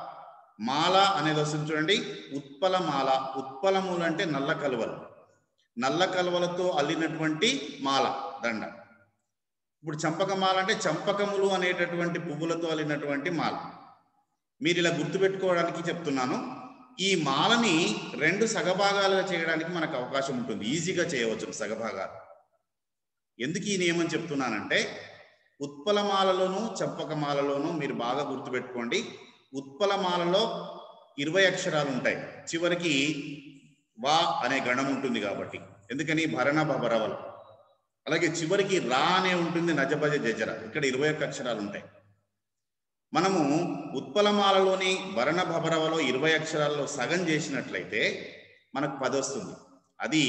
మాల అనేది వస్తుంది చూడండి ఉత్పలమాల ఉత్పలములు అంటే నల్ల కలువలు నల్ల కలువలతో అల్లినటువంటి మాల దండ ఇప్పుడు చంపకమాల అంటే చంపకములు అనేటటువంటి పువ్వులతో అల్లినటువంటి మాల మీరు ఇలా గుర్తుపెట్టుకోవడానికి చెప్తున్నాను ఈ మాలని రెండు సగభాగాలుగా చేయడానికి మనకు అవకాశం ఉంటుంది ఈజీగా చేయవచ్చు సగభాగాలు ఎందుకు ఈ నియమం చెప్తున్నానంటే ఉత్పలమాలలోను చంపకమాలలోను మీరు బాగా గుర్తుపెట్టుకోండి ఉత్పలమాలలో ఇరవై అక్షరాలు ఉంటాయి చివరికి వా అనే గణం ఉంటుంది కాబట్టి ఎందుకని భరణ భరవలు అలాగే చివరికి రా అనే ఉంటుంది నజభజ జజర ఇక్కడ ఇరవై ఒక్క అక్షరాలు ఉంటాయి మనము ఉత్పలమాలలోని భరణ భబరవలో ఇరవై అక్షరాల్లో సగం చేసినట్లయితే మనకు పది వస్తుంది అది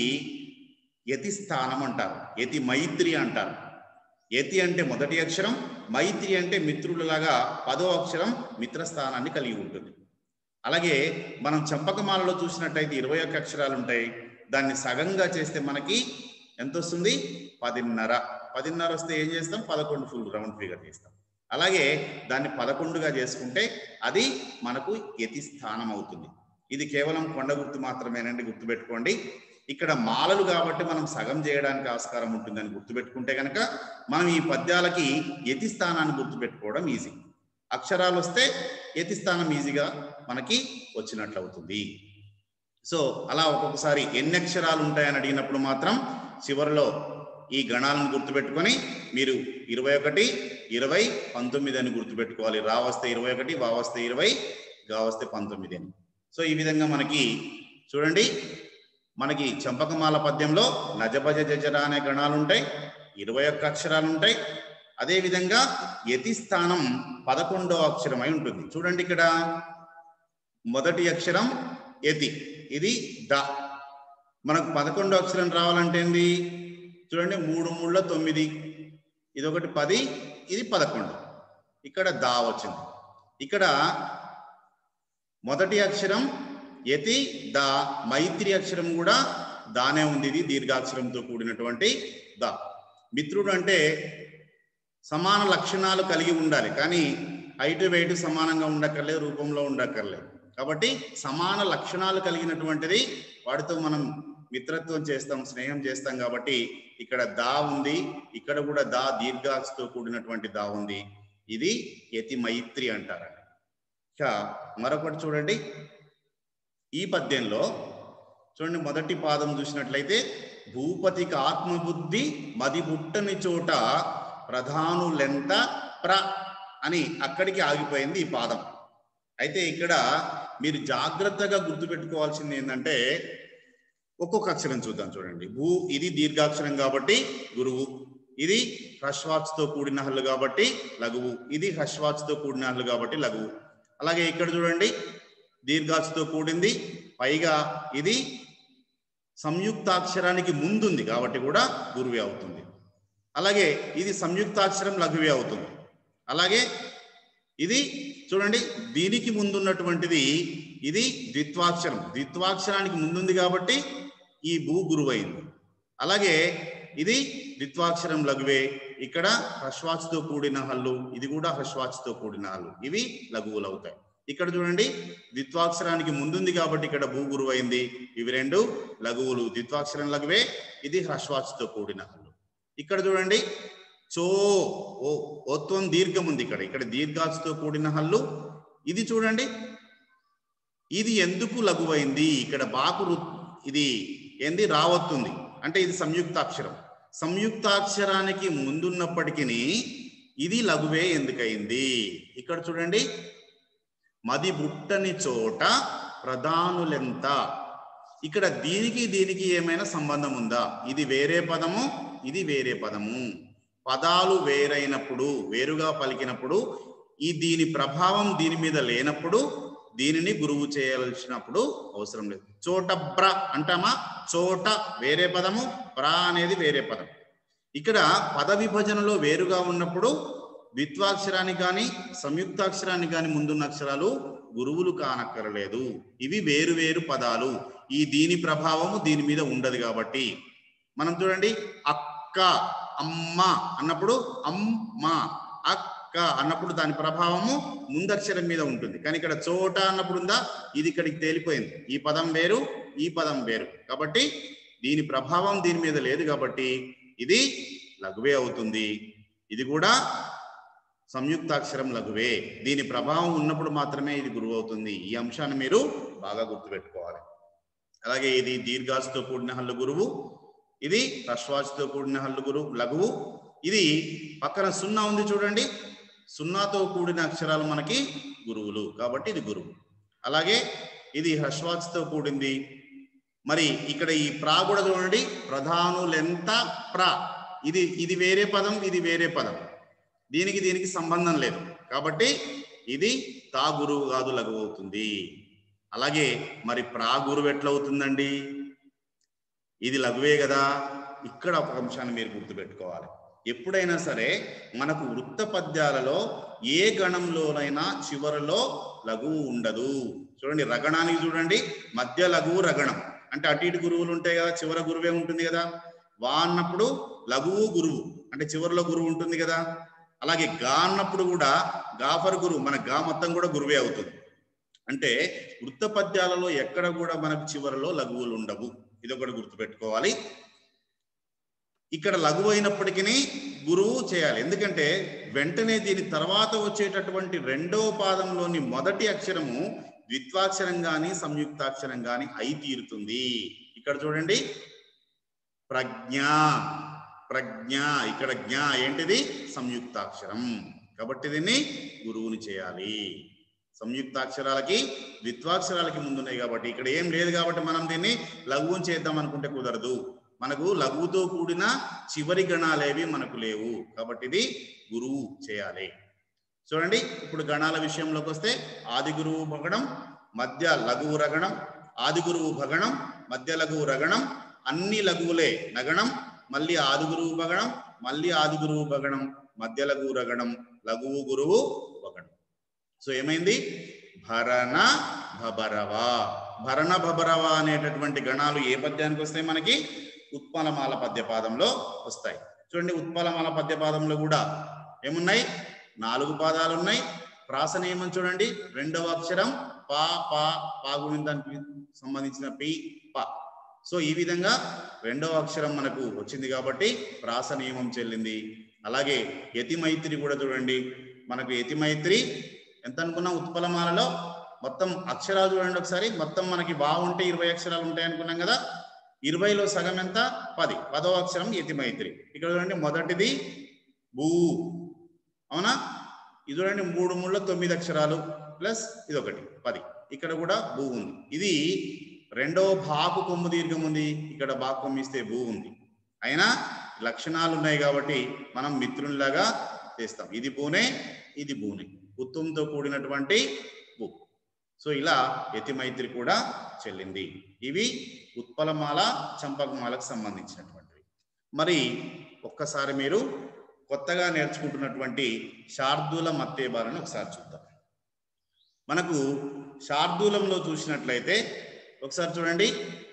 యతి స్థానం అంటారు యతి మైత్రి అంటారు యతి అంటే మొదటి అక్షరం మైత్రి అంటే మిత్రులలాగా పదో అక్షరం మిత్రస్థానాన్ని కలిగి ఉంటుంది అలాగే మనం చంపకమాలలో చూసినట్టయితే ఇరవై ఒక్క అక్షరాలు ఉంటాయి దాన్ని సగంగా చేస్తే మనకి ఎంత వస్తుంది పదిన్నర పదిన్నర వస్తే ఏం చేస్తాం పదకొండు ఫుల్ రౌండ్ ఫిగర్ చేస్తాం అలాగే దాన్ని పదకొండుగా చేసుకుంటే అది మనకు యతి స్థానం అవుతుంది ఇది కేవలం కొండ గుర్తు మాత్రమేనండి గుర్తుపెట్టుకోండి ఇక్కడ మాలలు కాబట్టి మనం సగం చేయడానికి ఆస్కారం ఉంటుందని గుర్తుపెట్టుకుంటే కనుక మనం ఈ పద్యాలకి యతి స్థానాన్ని గుర్తుపెట్టుకోవడం ఈజీ అక్షరాలు వస్తే యతి స్థానం ఈజీగా మనకి వచ్చినట్లు అవుతుంది సో అలా ఒక్కొక్కసారి ఎన్ని అక్షరాలు ఉంటాయని అడిగినప్పుడు మాత్రం చివరిలో ఈ గణాలను గుర్తుపెట్టుకొని మీరు ఇరవై ఒకటి ఇరవై పంతొమ్మిది అని గుర్తుపెట్టుకోవాలి రా వస్తే ఇరవై ఒకటి వా వస్తే ఇరవై గా వస్తే పంతొమ్మిది అని సో ఈ విధంగా మనకి చూడండి మనకి చంపకమాల పద్యంలో నజభజ జజర అనే గణాలు ఉంటాయి ఇరవై ఒక్క అక్షరాలు ఉంటాయి అదే విధంగా యతి స్థానం పదకొండో అక్షరమై ఉంటుంది చూడండి ఇక్కడ మొదటి అక్షరం యతి ఇది ద మనకు పదకొండో అక్షరం రావాలంటే ఏంది చూడండి మూడు మూడులో తొమ్మిది ఇది ఒకటి పది ఇది పదకొండు ఇక్కడ దా వచ్చింది ఇక్కడ మొదటి అక్షరం యతి దా మైత్రి అక్షరం కూడా దానే ఉంది ఇది దీర్ఘాక్షరంతో కూడినటువంటి దా మిత్రుడు అంటే సమాన లక్షణాలు కలిగి ఉండాలి కానీ హైట్ వెయిట్ సమానంగా ఉండక్కర్లేదు రూపంలో ఉండక్కర్లేదు కాబట్టి సమాన లక్షణాలు కలిగినటువంటిది వాడితో మనం మిత్రత్వం చేస్తాం స్నేహం చేస్తాం కాబట్టి ఇక్కడ దా ఉంది ఇక్కడ కూడా దా దీర్ఘాక్షతో కూడినటువంటి దా ఉంది ఇది యతి మైత్రి అంటారండి ఇక మరొకటి చూడండి ఈ పద్యంలో చూడండి మొదటి పాదం చూసినట్లయితే భూపతికి ఆత్మబుద్ధి మది బుట్టని చోట ప్రధానులెంత ప్ర అని అక్కడికి ఆగిపోయింది ఈ పాదం అయితే ఇక్కడ మీరు జాగ్రత్తగా గుర్తుపెట్టుకోవాల్సింది ఏంటంటే ఒక్కొక్క అక్షరం చూద్దాం చూడండి భూ ఇది దీర్ఘాక్షరం కాబట్టి గురువు ఇది హ్రస్వాచ్తో కూడిన హల్లు కాబట్టి లఘువు ఇది హ్రస్వాచ్తో కూడిన హల్లు కాబట్టి లఘువు అలాగే ఇక్కడ చూడండి దీర్ఘాచుతో కూడింది పైగా ఇది సంయుక్తాక్షరానికి ముందుంది కాబట్టి కూడా గురువే అవుతుంది అలాగే ఇది సంయుక్తాక్షరం లఘువే అవుతుంది అలాగే ఇది చూడండి దీనికి ముందున్నటువంటిది ఇది ద్విత్వాక్షరం ద్విత్వాక్షరానికి ముందుంది కాబట్టి ఈ భూ గురువైంది అలాగే ఇది ద్విత్వాక్షరం లఘువే ఇక్కడ హ్రస్వాచ్తో కూడిన హల్లు ఇది కూడా హ్రస్వాచ్తో కూడిన హల్లు ఇవి లఘువులు అవుతాయి ఇక్కడ చూడండి ద్విత్వాక్షరానికి ముందుంది కాబట్టి ఇక్కడ భూ గురువైంది ఇవి రెండు లఘువులు ద్విత్వాక్షరం లఘువే ఇది హ్రస్వాచ్తో కూడిన హల్లు ఇక్కడ చూడండి చో ఓ ఓత్వం దీర్ఘం ఉంది ఇక్కడ ఇక్కడ దీర్ఘాచుతో కూడిన హల్లు ఇది చూడండి ఇది ఎందుకు లఘువైంది ఇక్కడ బాకు రు- ఇది ఏంది రావత్తుంది అంటే ఇది సంయుక్తాక్షరం సంయుక్తాక్షరానికి ముందున్నప్పటికీ ఇది లఘువే ఎందుకయింది ఇక్కడ చూడండి మది బుట్టని చోట ప్రధానులెంత ఇక్కడ దీనికి దీనికి ఏమైనా సంబంధం ఉందా ఇది వేరే పదము ఇది వేరే పదము పదాలు వేరైనప్పుడు వేరుగా పలికినప్పుడు ఈ దీని ప్రభావం దీని మీద లేనప్పుడు దీనిని గురువు చేయాల్సినప్పుడు అవసరం లేదు చోట బ్ర అంటామా చోట వేరే పదము బ్ర అనేది వేరే పదం ఇక్కడ పద విభజనలో వేరుగా ఉన్నప్పుడు ద్విత్వాక్షరానికి కానీ సంయుక్తాక్షరానికి కానీ ముందున్న అక్షరాలు గురువులు కానక్కరలేదు ఇవి వేరు వేరు పదాలు ఈ దీని ప్రభావము దీని మీద ఉండదు కాబట్టి మనం చూడండి అక్క అమ్మ అన్నప్పుడు అమ్మ అక్క అన్నప్పుడు దాని ప్రభావము ముందక్షరం మీద ఉంటుంది కానీ ఇక్కడ చోట అన్నప్పుడు ఉందా ఇది ఇక్కడికి తేలిపోయింది ఈ పదం వేరు ఈ పదం వేరు కాబట్టి దీని ప్రభావం దీని మీద లేదు కాబట్టి ఇది లఘువే అవుతుంది ఇది కూడా సంయుక్తాక్షరం లఘువే దీని ప్రభావం ఉన్నప్పుడు మాత్రమే ఇది గురువు అవుతుంది ఈ అంశాన్ని మీరు బాగా గుర్తుపెట్టుకోవాలి అలాగే ఇది దీర్ఘాసుతో కూడిన హల్లు గురువు ఇది హ్రస్వాసుతో కూడిన హల్లు గురువు లఘువు ఇది పక్కన సున్నా ఉంది చూడండి సున్నాతో కూడిన అక్షరాలు మనకి గురువులు కాబట్టి ఇది గురువు అలాగే ఇది హ్రస్వాచుతో కూడింది మరి ఇక్కడ ఈ ప్రా కూడా చూడండి ప్రధానులెంత ప్ర ఇది ఇది వేరే పదం ఇది వేరే పదం దీనికి దీనికి సంబంధం లేదు కాబట్టి ఇది తా గురువు కాదు లఘువు అవుతుంది అలాగే మరి ప్రా గురువు ఎట్లా అవుతుందండి ఇది లఘువే కదా ఇక్కడ ఒక అంశాన్ని మీరు గుర్తుపెట్టుకోవాలి ఎప్పుడైనా సరే మనకు వృత్త పద్యాలలో ఏ గణంలోనైనా చివరలో లఘువు ఉండదు చూడండి రగణానికి చూడండి మధ్య లఘువు రగణం అంటే అటు ఇటు గురువులు ఉంటాయి కదా చివర గురువే ఉంటుంది కదా వా అన్నప్పుడు లఘువు గురువు అంటే చివరిలో గురువు ఉంటుంది కదా అలాగే గా అన్నప్పుడు కూడా గాఫర్ గురువు మన గా మొత్తం కూడా గురువే అవుతుంది అంటే వృత్త పద్యాలలో ఎక్కడ కూడా మనకు చివరలో లఘువులు ఉండవు ఇది ఒకటి గుర్తుపెట్టుకోవాలి ఇక్కడ లఘువు అయినప్పటికీ గురువు చేయాలి ఎందుకంటే వెంటనే దీని తర్వాత వచ్చేటటువంటి రెండవ పాదంలోని మొదటి అక్షరము ద్విత్వాక్షరం గాని సంయుక్తాక్షరం గాని అయి తీరుతుంది ఇక్కడ చూడండి ప్రజ్ఞ ప్రజ్ఞ ఇక్కడ జ్ఞ ఏంటిది సంయుక్తాక్షరం కాబట్టి దీన్ని గురువుని చేయాలి సంయుక్తాక్షరాలకి ద్విత్వాక్షరాలకి ముందున్నాయి కాబట్టి ఇక్కడ ఏం లేదు కాబట్టి మనం దీన్ని లఘువుని చేద్దాం అనుకుంటే కుదరదు మనకు లఘువుతో కూడిన చివరి గణాలేవి మనకు లేవు కాబట్టి ఇది గురువు చేయాలి చూడండి ఇప్పుడు గణాల విషయంలోకి వస్తే ఆది గురువు భగణం మధ్య లఘువు రగణం ఆది గురువు భగణం మధ్య లఘువు రగణం అన్ని లఘువులే నగణం మళ్ళీ ఆది గురువు భగణం మళ్ళీ ఆది గురువు భగణం మధ్య లఘువు రగణం లఘువు గురువు భగణం సో ఏమైంది భరణ భబరవ భరణ భబరవ అనేటటువంటి గణాలు ఏ పద్యానికి వస్తాయి మనకి ఉత్పలమాల పద్యపాదంలో వస్తాయి చూడండి ఉత్పలమాల పద్యపాదంలో కూడా ఏమున్నాయి నాలుగు పాదాలు ఉన్నాయి ప్రాస నియమం చూడండి రెండవ అక్షరం పా పా పాగుణిందానికి సంబంధించిన పి ప సో ఈ విధంగా రెండవ అక్షరం మనకు వచ్చింది కాబట్టి ప్రాస నియమం చెల్లింది అలాగే యతి మైత్రి కూడా చూడండి మనకు యతి మైత్రి ఎంత అనుకున్నాం ఉత్పలమాలలో మొత్తం అక్షరాలు చూడండి ఒకసారి మొత్తం మనకి బాగుంటే ఇరవై అక్షరాలు ఉంటాయి అనుకున్నాం కదా ఇరవైలో సగం ఎంత పది పదో అక్షరం యతి మైత్రి ఇక్కడ చూడండి మొదటిది భూ అవునా ఇది చూడండి మూడు మూడులో తొమ్మిది అక్షరాలు ప్లస్ ఇది ఒకటి పది ఇక్కడ కూడా భూ ఉంది ఇది రెండవ బాకు కొమ్ము దీర్ఘం ఉంది ఇక్కడ బాకు కొమ్ము ఇస్తే భూ ఉంది అయినా లక్షణాలు ఉన్నాయి కాబట్టి మనం మిత్రునిలాగా చేస్తాం ఇది భూనే ఇది భూనే ఉత్తంతో కూడినటువంటి భూ సో ఇలా యతి మైత్రి కూడా చెల్లింది ఇవి ఉత్పలమాల చంపకమాలకు సంబంధించినటువంటివి మరి ఒక్కసారి మీరు కొత్తగా నేర్చుకుంటున్నటువంటి శార్దూల మత్తేబాలను ఒకసారి చూద్దాం మనకు శార్దూలంలో చూసినట్లయితే ఒకసారి చూడండి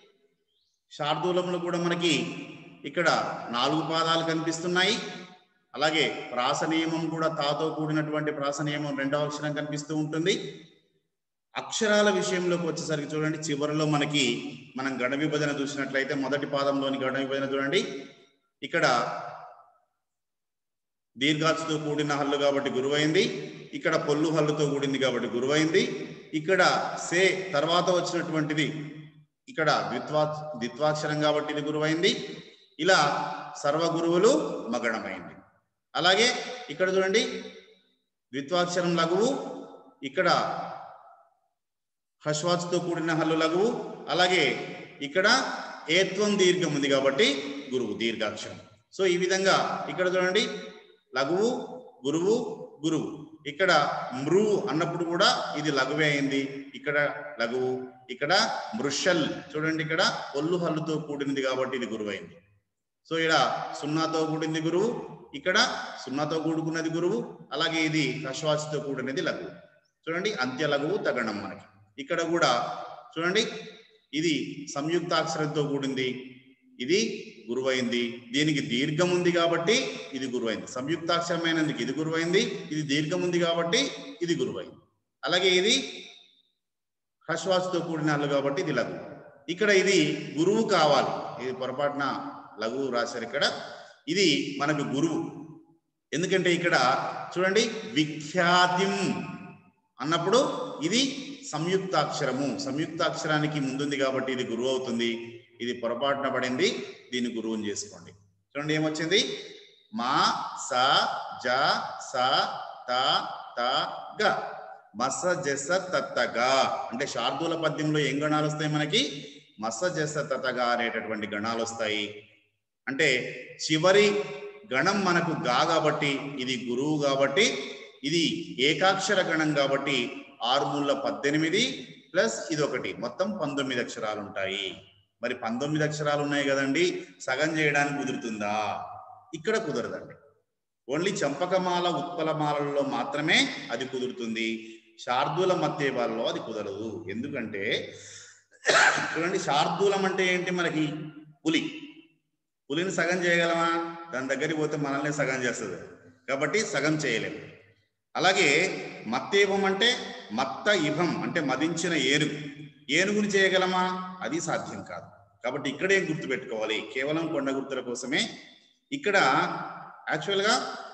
శార్దూలంలో కూడా మనకి ఇక్కడ నాలుగు పాదాలు కనిపిస్తున్నాయి అలాగే ప్రాస నియమం కూడా తాతో కూడినటువంటి ప్రాస నియమం రెండవ అక్షరం కనిపిస్తూ ఉంటుంది అక్షరాల విషయంలోకి వచ్చేసరికి చూడండి చివరిలో మనకి మనం గణ విభజన చూసినట్లయితే మొదటి పాదంలోని గణ విభజన చూడండి ఇక్కడ దీర్ఘాచుతో కూడిన హల్లు కాబట్టి గురువైంది ఇక్కడ పొల్లు హల్లుతో కూడింది కాబట్టి గురువైంది ఇక్కడ సే తర్వాత వచ్చినటువంటిది ఇక్కడ ద్విత్వా ద్విత్వాక్షరం కాబట్టి ఇది గురువైంది ఇలా సర్వ గురువులు మగణమైంది అలాగే ఇక్కడ చూడండి ద్విత్వాక్షరం లఘువు ఇక్కడ హశ్వాచుతో కూడిన హల్లు లఘువు అలాగే ఇక్కడ ఏత్వం దీర్ఘం ఉంది కాబట్టి గురువు దీర్ఘాక్షరం సో ఈ విధంగా ఇక్కడ చూడండి లఘువు గురువు గురువు ఇక్కడ మృ అన్నప్పుడు కూడా ఇది లఘువే అయింది ఇక్కడ లఘువు ఇక్కడ మృషల్ చూడండి ఇక్కడ ఒల్లు హల్లుతో కూడినది కాబట్టి ఇది గురువు అయింది సో ఇక్కడ సున్నాతో కూడింది గురువు ఇక్కడ సున్నాతో కూడుకున్నది గురువు అలాగే ఇది కశ్వాసితో కూడినది లఘువు చూడండి అంత్య లఘువు తగణం మనకి ఇక్కడ కూడా చూడండి ఇది సంయుక్తాక్షరంతో కూడింది ఇది గురువైంది దీనికి దీర్ఘం ఉంది కాబట్టి ఇది గురువైంది సంయుక్తాక్షరమైనందుకు ఇది గురువైంది ఇది దీర్ఘం ఉంది కాబట్టి ఇది గురువైంది అలాగే ఇది హ్రస్వాసతో కూడిన అల్లు కాబట్టి ఇది లఘు ఇక్కడ ఇది గురువు కావాలి ఇది పొరపాటున లఘువు రాశారు ఇక్కడ ఇది మనకు గురువు ఎందుకంటే ఇక్కడ చూడండి విఖ్యాతిం అన్నప్పుడు ఇది సంయుక్తాక్షరము సంయుక్తాక్షరానికి ముందుంది కాబట్టి ఇది గురువు అవుతుంది ఇది పొరపాటున పడింది దీన్ని గురువుని చేసుకోండి చూడండి ఏమొచ్చింది మా స జ స త త గ మస జస తత్తగా అంటే శార్దూల పద్యంలో ఏం గణాలు వస్తాయి మనకి మస జస తతగా అనేటటువంటి గణాలు వస్తాయి అంటే చివరి గణం మనకు గా కాబట్టి ఇది గురువు కాబట్టి ఇది ఏకాక్షర గణం కాబట్టి ఆరు మూల పద్దెనిమిది ప్లస్ ఇది ఒకటి మొత్తం పంతొమ్మిది అక్షరాలు ఉంటాయి మరి పంతొమ్మిది అక్షరాలు ఉన్నాయి కదండి సగం చేయడానికి కుదురుతుందా ఇక్కడ కుదరదండి ఓన్లీ చంపకమాల ఉత్పలమాలలో మాత్రమే అది కుదురుతుంది శార్దూల మత్తేబాల్లో అది కుదరదు ఎందుకంటే చూడండి శార్దూలం అంటే ఏంటి మనకి పులి పులిని సగం చేయగలమా దాని దగ్గరికి పోతే మనల్ని సగం చేస్తుంది కాబట్టి సగం చేయలేము అలాగే మత్తేవం అంటే మత్త ఇభం అంటే మదించిన ఏనుగు ఏనుగుని చేయగలమా అది సాధ్యం కాదు కాబట్టి ఇక్కడే గుర్తుపెట్టుకోవాలి కేవలం కొండ గుర్తుల కోసమే ఇక్కడ యాక్చువల్గా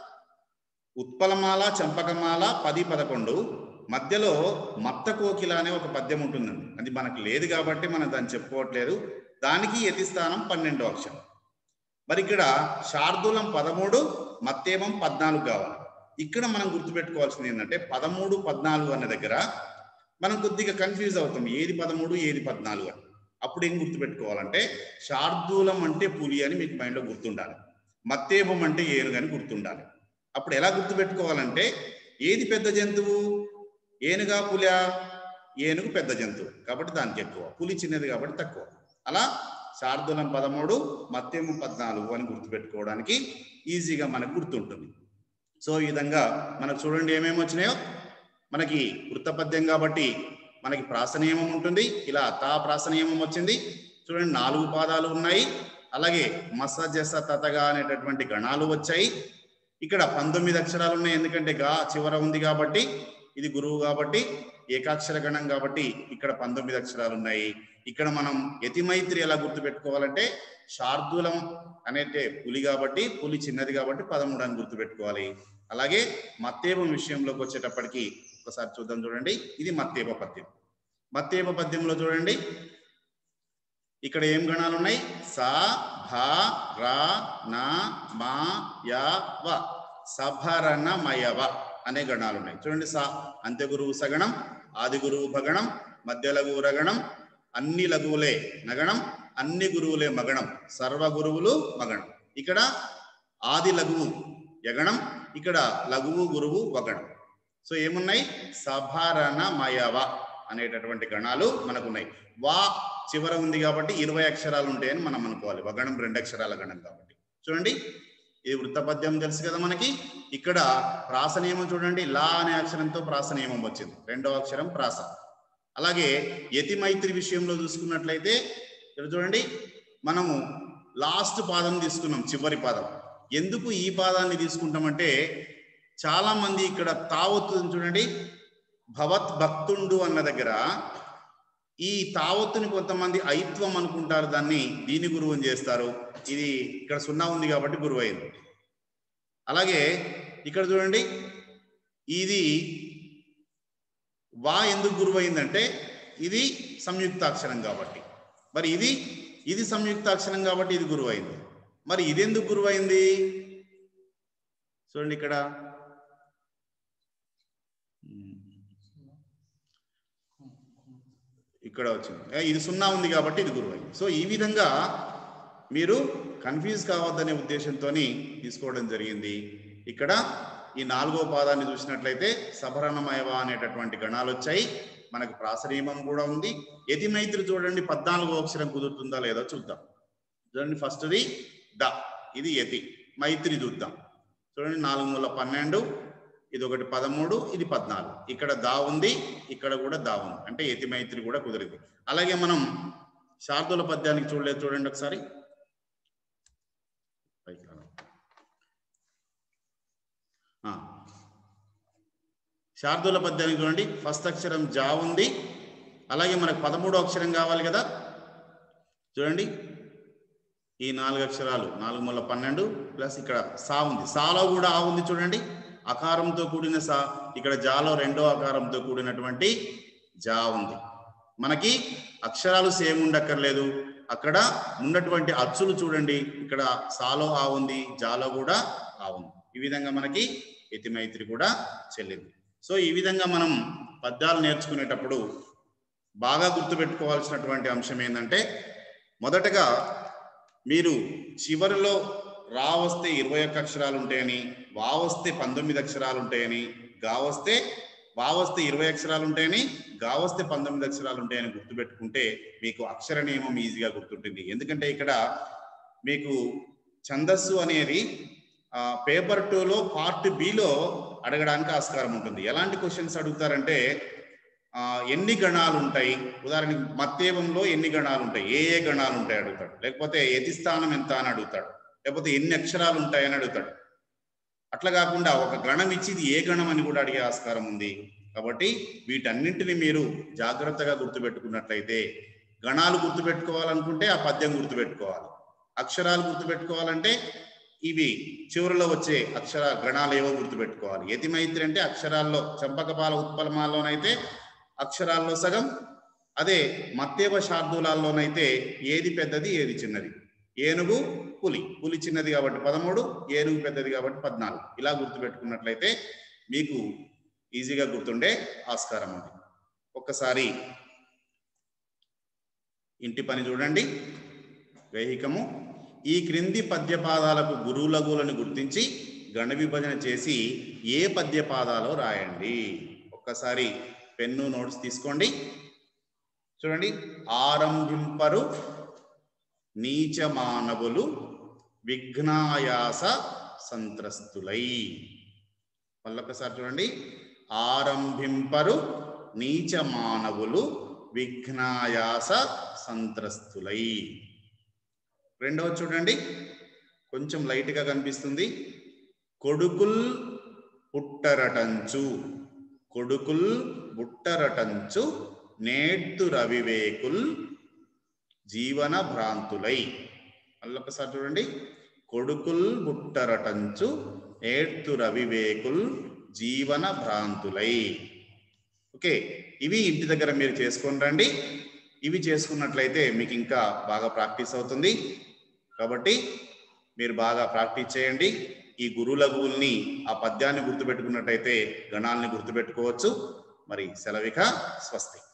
ఉత్పలమాల చంపకమాల పది పదకొండు మధ్యలో మత్త కోకిల అనే ఒక పద్యం ఉంటుందండి అది మనకు లేదు కాబట్టి మనం దాన్ని చెప్పుకోవట్లేదు దానికి యతి స్థానం పన్నెండో అక్షరం మరి ఇక్కడ శార్దూలం పదమూడు మత్తేమం పద్నాలుగు కావాలి ఇక్కడ మనం గుర్తుపెట్టుకోవాల్సింది ఏంటంటే పదమూడు పద్నాలుగు అన్న దగ్గర మనం కొద్దిగా కన్ఫ్యూజ్ అవుతాం ఏది పదమూడు ఏది పద్నాలుగు అని అప్పుడు ఏం గుర్తుపెట్టుకోవాలంటే శార్దూలం అంటే పులి అని మీకు మైండ్లో గుర్తుండాలి మత్తేపం అంటే ఏనుగు అని గుర్తుండాలి అప్పుడు ఎలా గుర్తుపెట్టుకోవాలంటే ఏది పెద్ద జంతువు ఏనుగా పులియా ఏనుగు పెద్ద జంతువు కాబట్టి దానికి ఎక్కువ పులి చిన్నది కాబట్టి తక్కువ అలా శార్దూలం పదమూడు మత్యము పద్నాలుగు అని గుర్తుపెట్టుకోవడానికి ఈజీగా మనకు గుర్తుంటుంది సో ఈ విధంగా మనకు చూడండి ఏమేమి వచ్చినాయో మనకి వృత్తపద్యం కాబట్టి మనకి ప్రాసనియమం ఉంటుంది ఇలా తా ప్రాసనియమం వచ్చింది చూడండి నాలుగు పాదాలు ఉన్నాయి అలాగే మస జస తతగా అనేటటువంటి గణాలు వచ్చాయి ఇక్కడ పంతొమ్మిది అక్షరాలు ఉన్నాయి ఎందుకంటే గా చివర ఉంది కాబట్టి ఇది గురువు కాబట్టి ఏకాక్షర గణం కాబట్టి ఇక్కడ పంతొమ్మిది అక్షరాలు ఉన్నాయి ఇక్కడ మనం యతిమైత్రి ఎలా గుర్తు పెట్టుకోవాలంటే శార్దూలం అనేది పులి కాబట్టి పులి చిన్నది కాబట్టి పదమూడు అని గుర్తు పెట్టుకోవాలి అలాగే మత్తేపం విషయంలోకి వచ్చేటప్పటికి ఒకసారి చూద్దాం చూడండి ఇది మత్తేప పద్యం మత్తేప పద్యంలో చూడండి ఇక్కడ ఏం గణాలు ఉన్నాయి సా భా రా నా మా యా వ సభరణ మయవ అనే గణాలు ఉన్నాయి చూడండి సా అంత్య గురువు సగణం ఆది గురువు భగణం మధ్య లఘువు రగణం అన్ని లఘువులే నగణం అన్ని గురువులే మగణం సర్వ గురువులు మగణం ఇక్కడ ఆది లఘువు యగణం ఇక్కడ లఘువు గురువు వగణం సో ఏమున్నాయి సభరణ మయవ అనేటటువంటి గణాలు మనకు ఉన్నాయి వా చివర ఉంది కాబట్టి ఇరవై అక్షరాలు ఉంటాయని మనం అనుకోవాలి వగణం రెండు అక్షరాల గణం కాబట్టి చూడండి ఇది వృత్తపద్యం తెలుసు కదా మనకి ఇక్కడ ప్రాస నియమం చూడండి లా అనే అక్షరంతో ప్రాస నియమం వచ్చింది రెండో అక్షరం ప్రాస అలాగే యతి మైత్రి విషయంలో చూసుకున్నట్లయితే ఇక్కడ చూడండి మనము లాస్ట్ పాదం తీసుకున్నాం చివరి పాదం ఎందుకు ఈ పాదాన్ని తీసుకుంటామంటే చాలా మంది ఇక్కడ తావత్తు చూడండి భవత్ భక్తుండు అన్న దగ్గర ఈ తావత్తుని కొంతమంది ఐత్వం అనుకుంటారు దాన్ని దీని గురువు చేస్తారు ఇది ఇక్కడ సున్నా ఉంది కాబట్టి గురువు అయింది అలాగే ఇక్కడ చూడండి ఇది వా ఎందుకు గురువు అయిందంటే ఇది సంయుక్తాక్షరం కాబట్టి మరి ఇది ఇది సంయుక్తాక్షరం కాబట్టి ఇది గురువు అయింది మరి ఇది ఎందుకు గురువు అయింది చూడండి ఇక్కడ ఇక్కడ వచ్చింది ఏ, ఇది సున్నా ఉంది కాబట్టి ఇది గురువు అయింది సో ఈ విధంగా మీరు కన్ఫ్యూజ్ కావద్దనే ఉద్దేశంతో తీసుకోవడం జరిగింది ఇక్కడ ఈ నాలుగో పాదాన్ని చూసినట్లయితే సభరణమయవ అనేటటువంటి గణాలు వచ్చాయి మనకు ప్రాసనియమం కూడా ఉంది యతి మైత్రి చూడండి పద్నాలుగో అక్షరం కుదురుతుందా లేదో చూద్దాం చూడండి ఫస్ట్ది ద ఇది యతి మైత్రి చూద్దాం చూడండి నాలుగు మూల పన్నెండు ఇది ఒకటి పదమూడు ఇది పద్నాలుగు ఇక్కడ దా ఉంది ఇక్కడ కూడా దా ఉంది అంటే యతి మైత్రి కూడా కుదిరింది అలాగే మనం శార్దుల పద్యానికి చూడలేదు చూడండి ఒకసారి పైకి రా. ఆ. శార్దుల పద్యానికి చూడండి ఫస్ట్ అక్షరం జా ఉంది అలాగే మనకు పదమూడో అక్షరం కావాలి కదా చూడండి ఈ నాలుగు అక్షరాలు నాలుగు మూల పన్నెండు ప్లస్ ఇక్కడ సా ఉంది సాలో కూడా ఆ ఉంది చూడండి అకారంతో కూడిన సా ఇక్కడ జాలో రెండో అకారంతో కూడినటువంటి జా ఉంది మనకి అక్షరాలు సేమ్ ఉండక్కర్లేదు అక్కడ ఉన్నటువంటి అచ్చులు చూడండి ఇక్కడ సాలో ఆ ఉంది జాలో కూడా ఆ ఉంది ఈ విధంగా మనకి యతిమైత్రి కూడా చెల్లింది సో ఈ విధంగా మనం పద్యాలు నేర్చుకునేటప్పుడు బాగా గుర్తుపెట్టుకోవాల్సినటువంటి అంశం ఏంటంటే మొదటగా మీరు చివరిలో రా వస్తే ఇరవై ఒక్క అక్షరాలు ఉంటాయని వా వస్తే పంతొమ్మిది అక్షరాలు ఉంటాయని గా వస్తే వా వస్తే ఇరవై అక్షరాలు ఉంటాయని గా వస్తే పంతొమ్మిది అక్షరాలు ఉంటాయని గుర్తుపెట్టుకుంటే మీకు అక్షర నియమం ఈజీగా గుర్తుంటుంది ఎందుకంటే ఇక్కడ మీకు ఛందస్సు అనేది పేపర్ టూలో పార్ట్ బిలో అడగడానికి ఆస్కారం ఉంటుంది ఎలాంటి క్వశ్చన్స్ అడుగుతారంటే ఆ, ఎన్ని గణాలు ఉంటాయి ఉదాహరణకి మత్తేవంలో ఎన్ని గణాలు ఉంటాయి ఏ ఏ గణాలు ఉంటాయి అడుగుతాడు లేకపోతే యతి స్థానం ఎంత అని అడుగుతాడు లేకపోతే ఎన్ని అక్షరాలు ఉంటాయని అడుగుతాడు అట్లా కాకుండా ఒక గణం ఇచ్చి ఇది ఏ గణం అని కూడా అడిగే ఆస్కారం ఉంది కాబట్టి వీటన్నింటిని మీరు జాగ్రత్తగా గుర్తుపెట్టుకున్నట్లయితే గణాలు గుర్తుపెట్టుకోవాలనుకుంటే ఆ పద్యం గుర్తుపెట్టుకోవాలి అక్షరాలు గుర్తుపెట్టుకోవాలంటే ఇవి చివరిలో వచ్చే అక్షర గణాలు ఏవో గుర్తుపెట్టుకోవాలి యతి మైత్రి అంటే అక్షరాల్లో చంపకపాల ఉత్పలమాల్లోనైతే అక్షరాల్లో సగం అదే మత్తేవ శార్దూలాల్లోనైతే ఏది పెద్దది ఏది చిన్నది ఏనుగు పులి పులి చిన్నది కాబట్టి పదమూడు ఏనుగు పెద్దది కాబట్టి పద్నాలుగు ఇలా గుర్తుపెట్టుకున్నట్లయితే మీకు ఈజీగా గుర్తుండే ఆస్కారం ఉంది ఒక్కసారి ఇంటి పని చూడండి వైహికము ఈ క్రింది పద్యపాదాలకు గురువులగులను గుర్తించి గణ విభజన చేసి ఏ పద్యపాదాలో రాయండి ఒక్కసారి పెన్ను నోట్స్ తీసుకోండి చూడండి ఆరంభింపరు నీచ మానవులు విఘ్నాయాస సంత్రస్తులై మళ్ళొక్కసారి చూడండి ఆరంభింపరు నీచ మానవులు విఘ్నాయాస సంత్రస్తులై రెండవ చూడండి కొంచెం లైట్ గా కనిపిస్తుంది కొడుకుల్ పుట్టరటంచు కొడుకుల్ బుట్టరటంచు నేడ్తు రవివేకుల్ జీవన భ్రాంతులై మళ్ళొకసారి చూడండి కొడుకుల్ బుట్టరటంచు ఏడ్తు రవివేకుల్ జీవన భ్రాంతులై ఓకే ఇవి ఇంటి దగ్గర మీరు చేసుకొని రండి ఇవి చేసుకున్నట్లయితే మీకు ఇంకా బాగా ప్రాక్టీస్ అవుతుంది కాబట్టి మీరు బాగా ప్రాక్టీస్ చేయండి ఈ గురులగుల్ని ఆ పద్యాన్ని గుర్తుపెట్టుకున్నట్టయితే గణాల్ని గుర్తుపెట్టుకోవచ్చు మరి సెలవిక స్వస్తి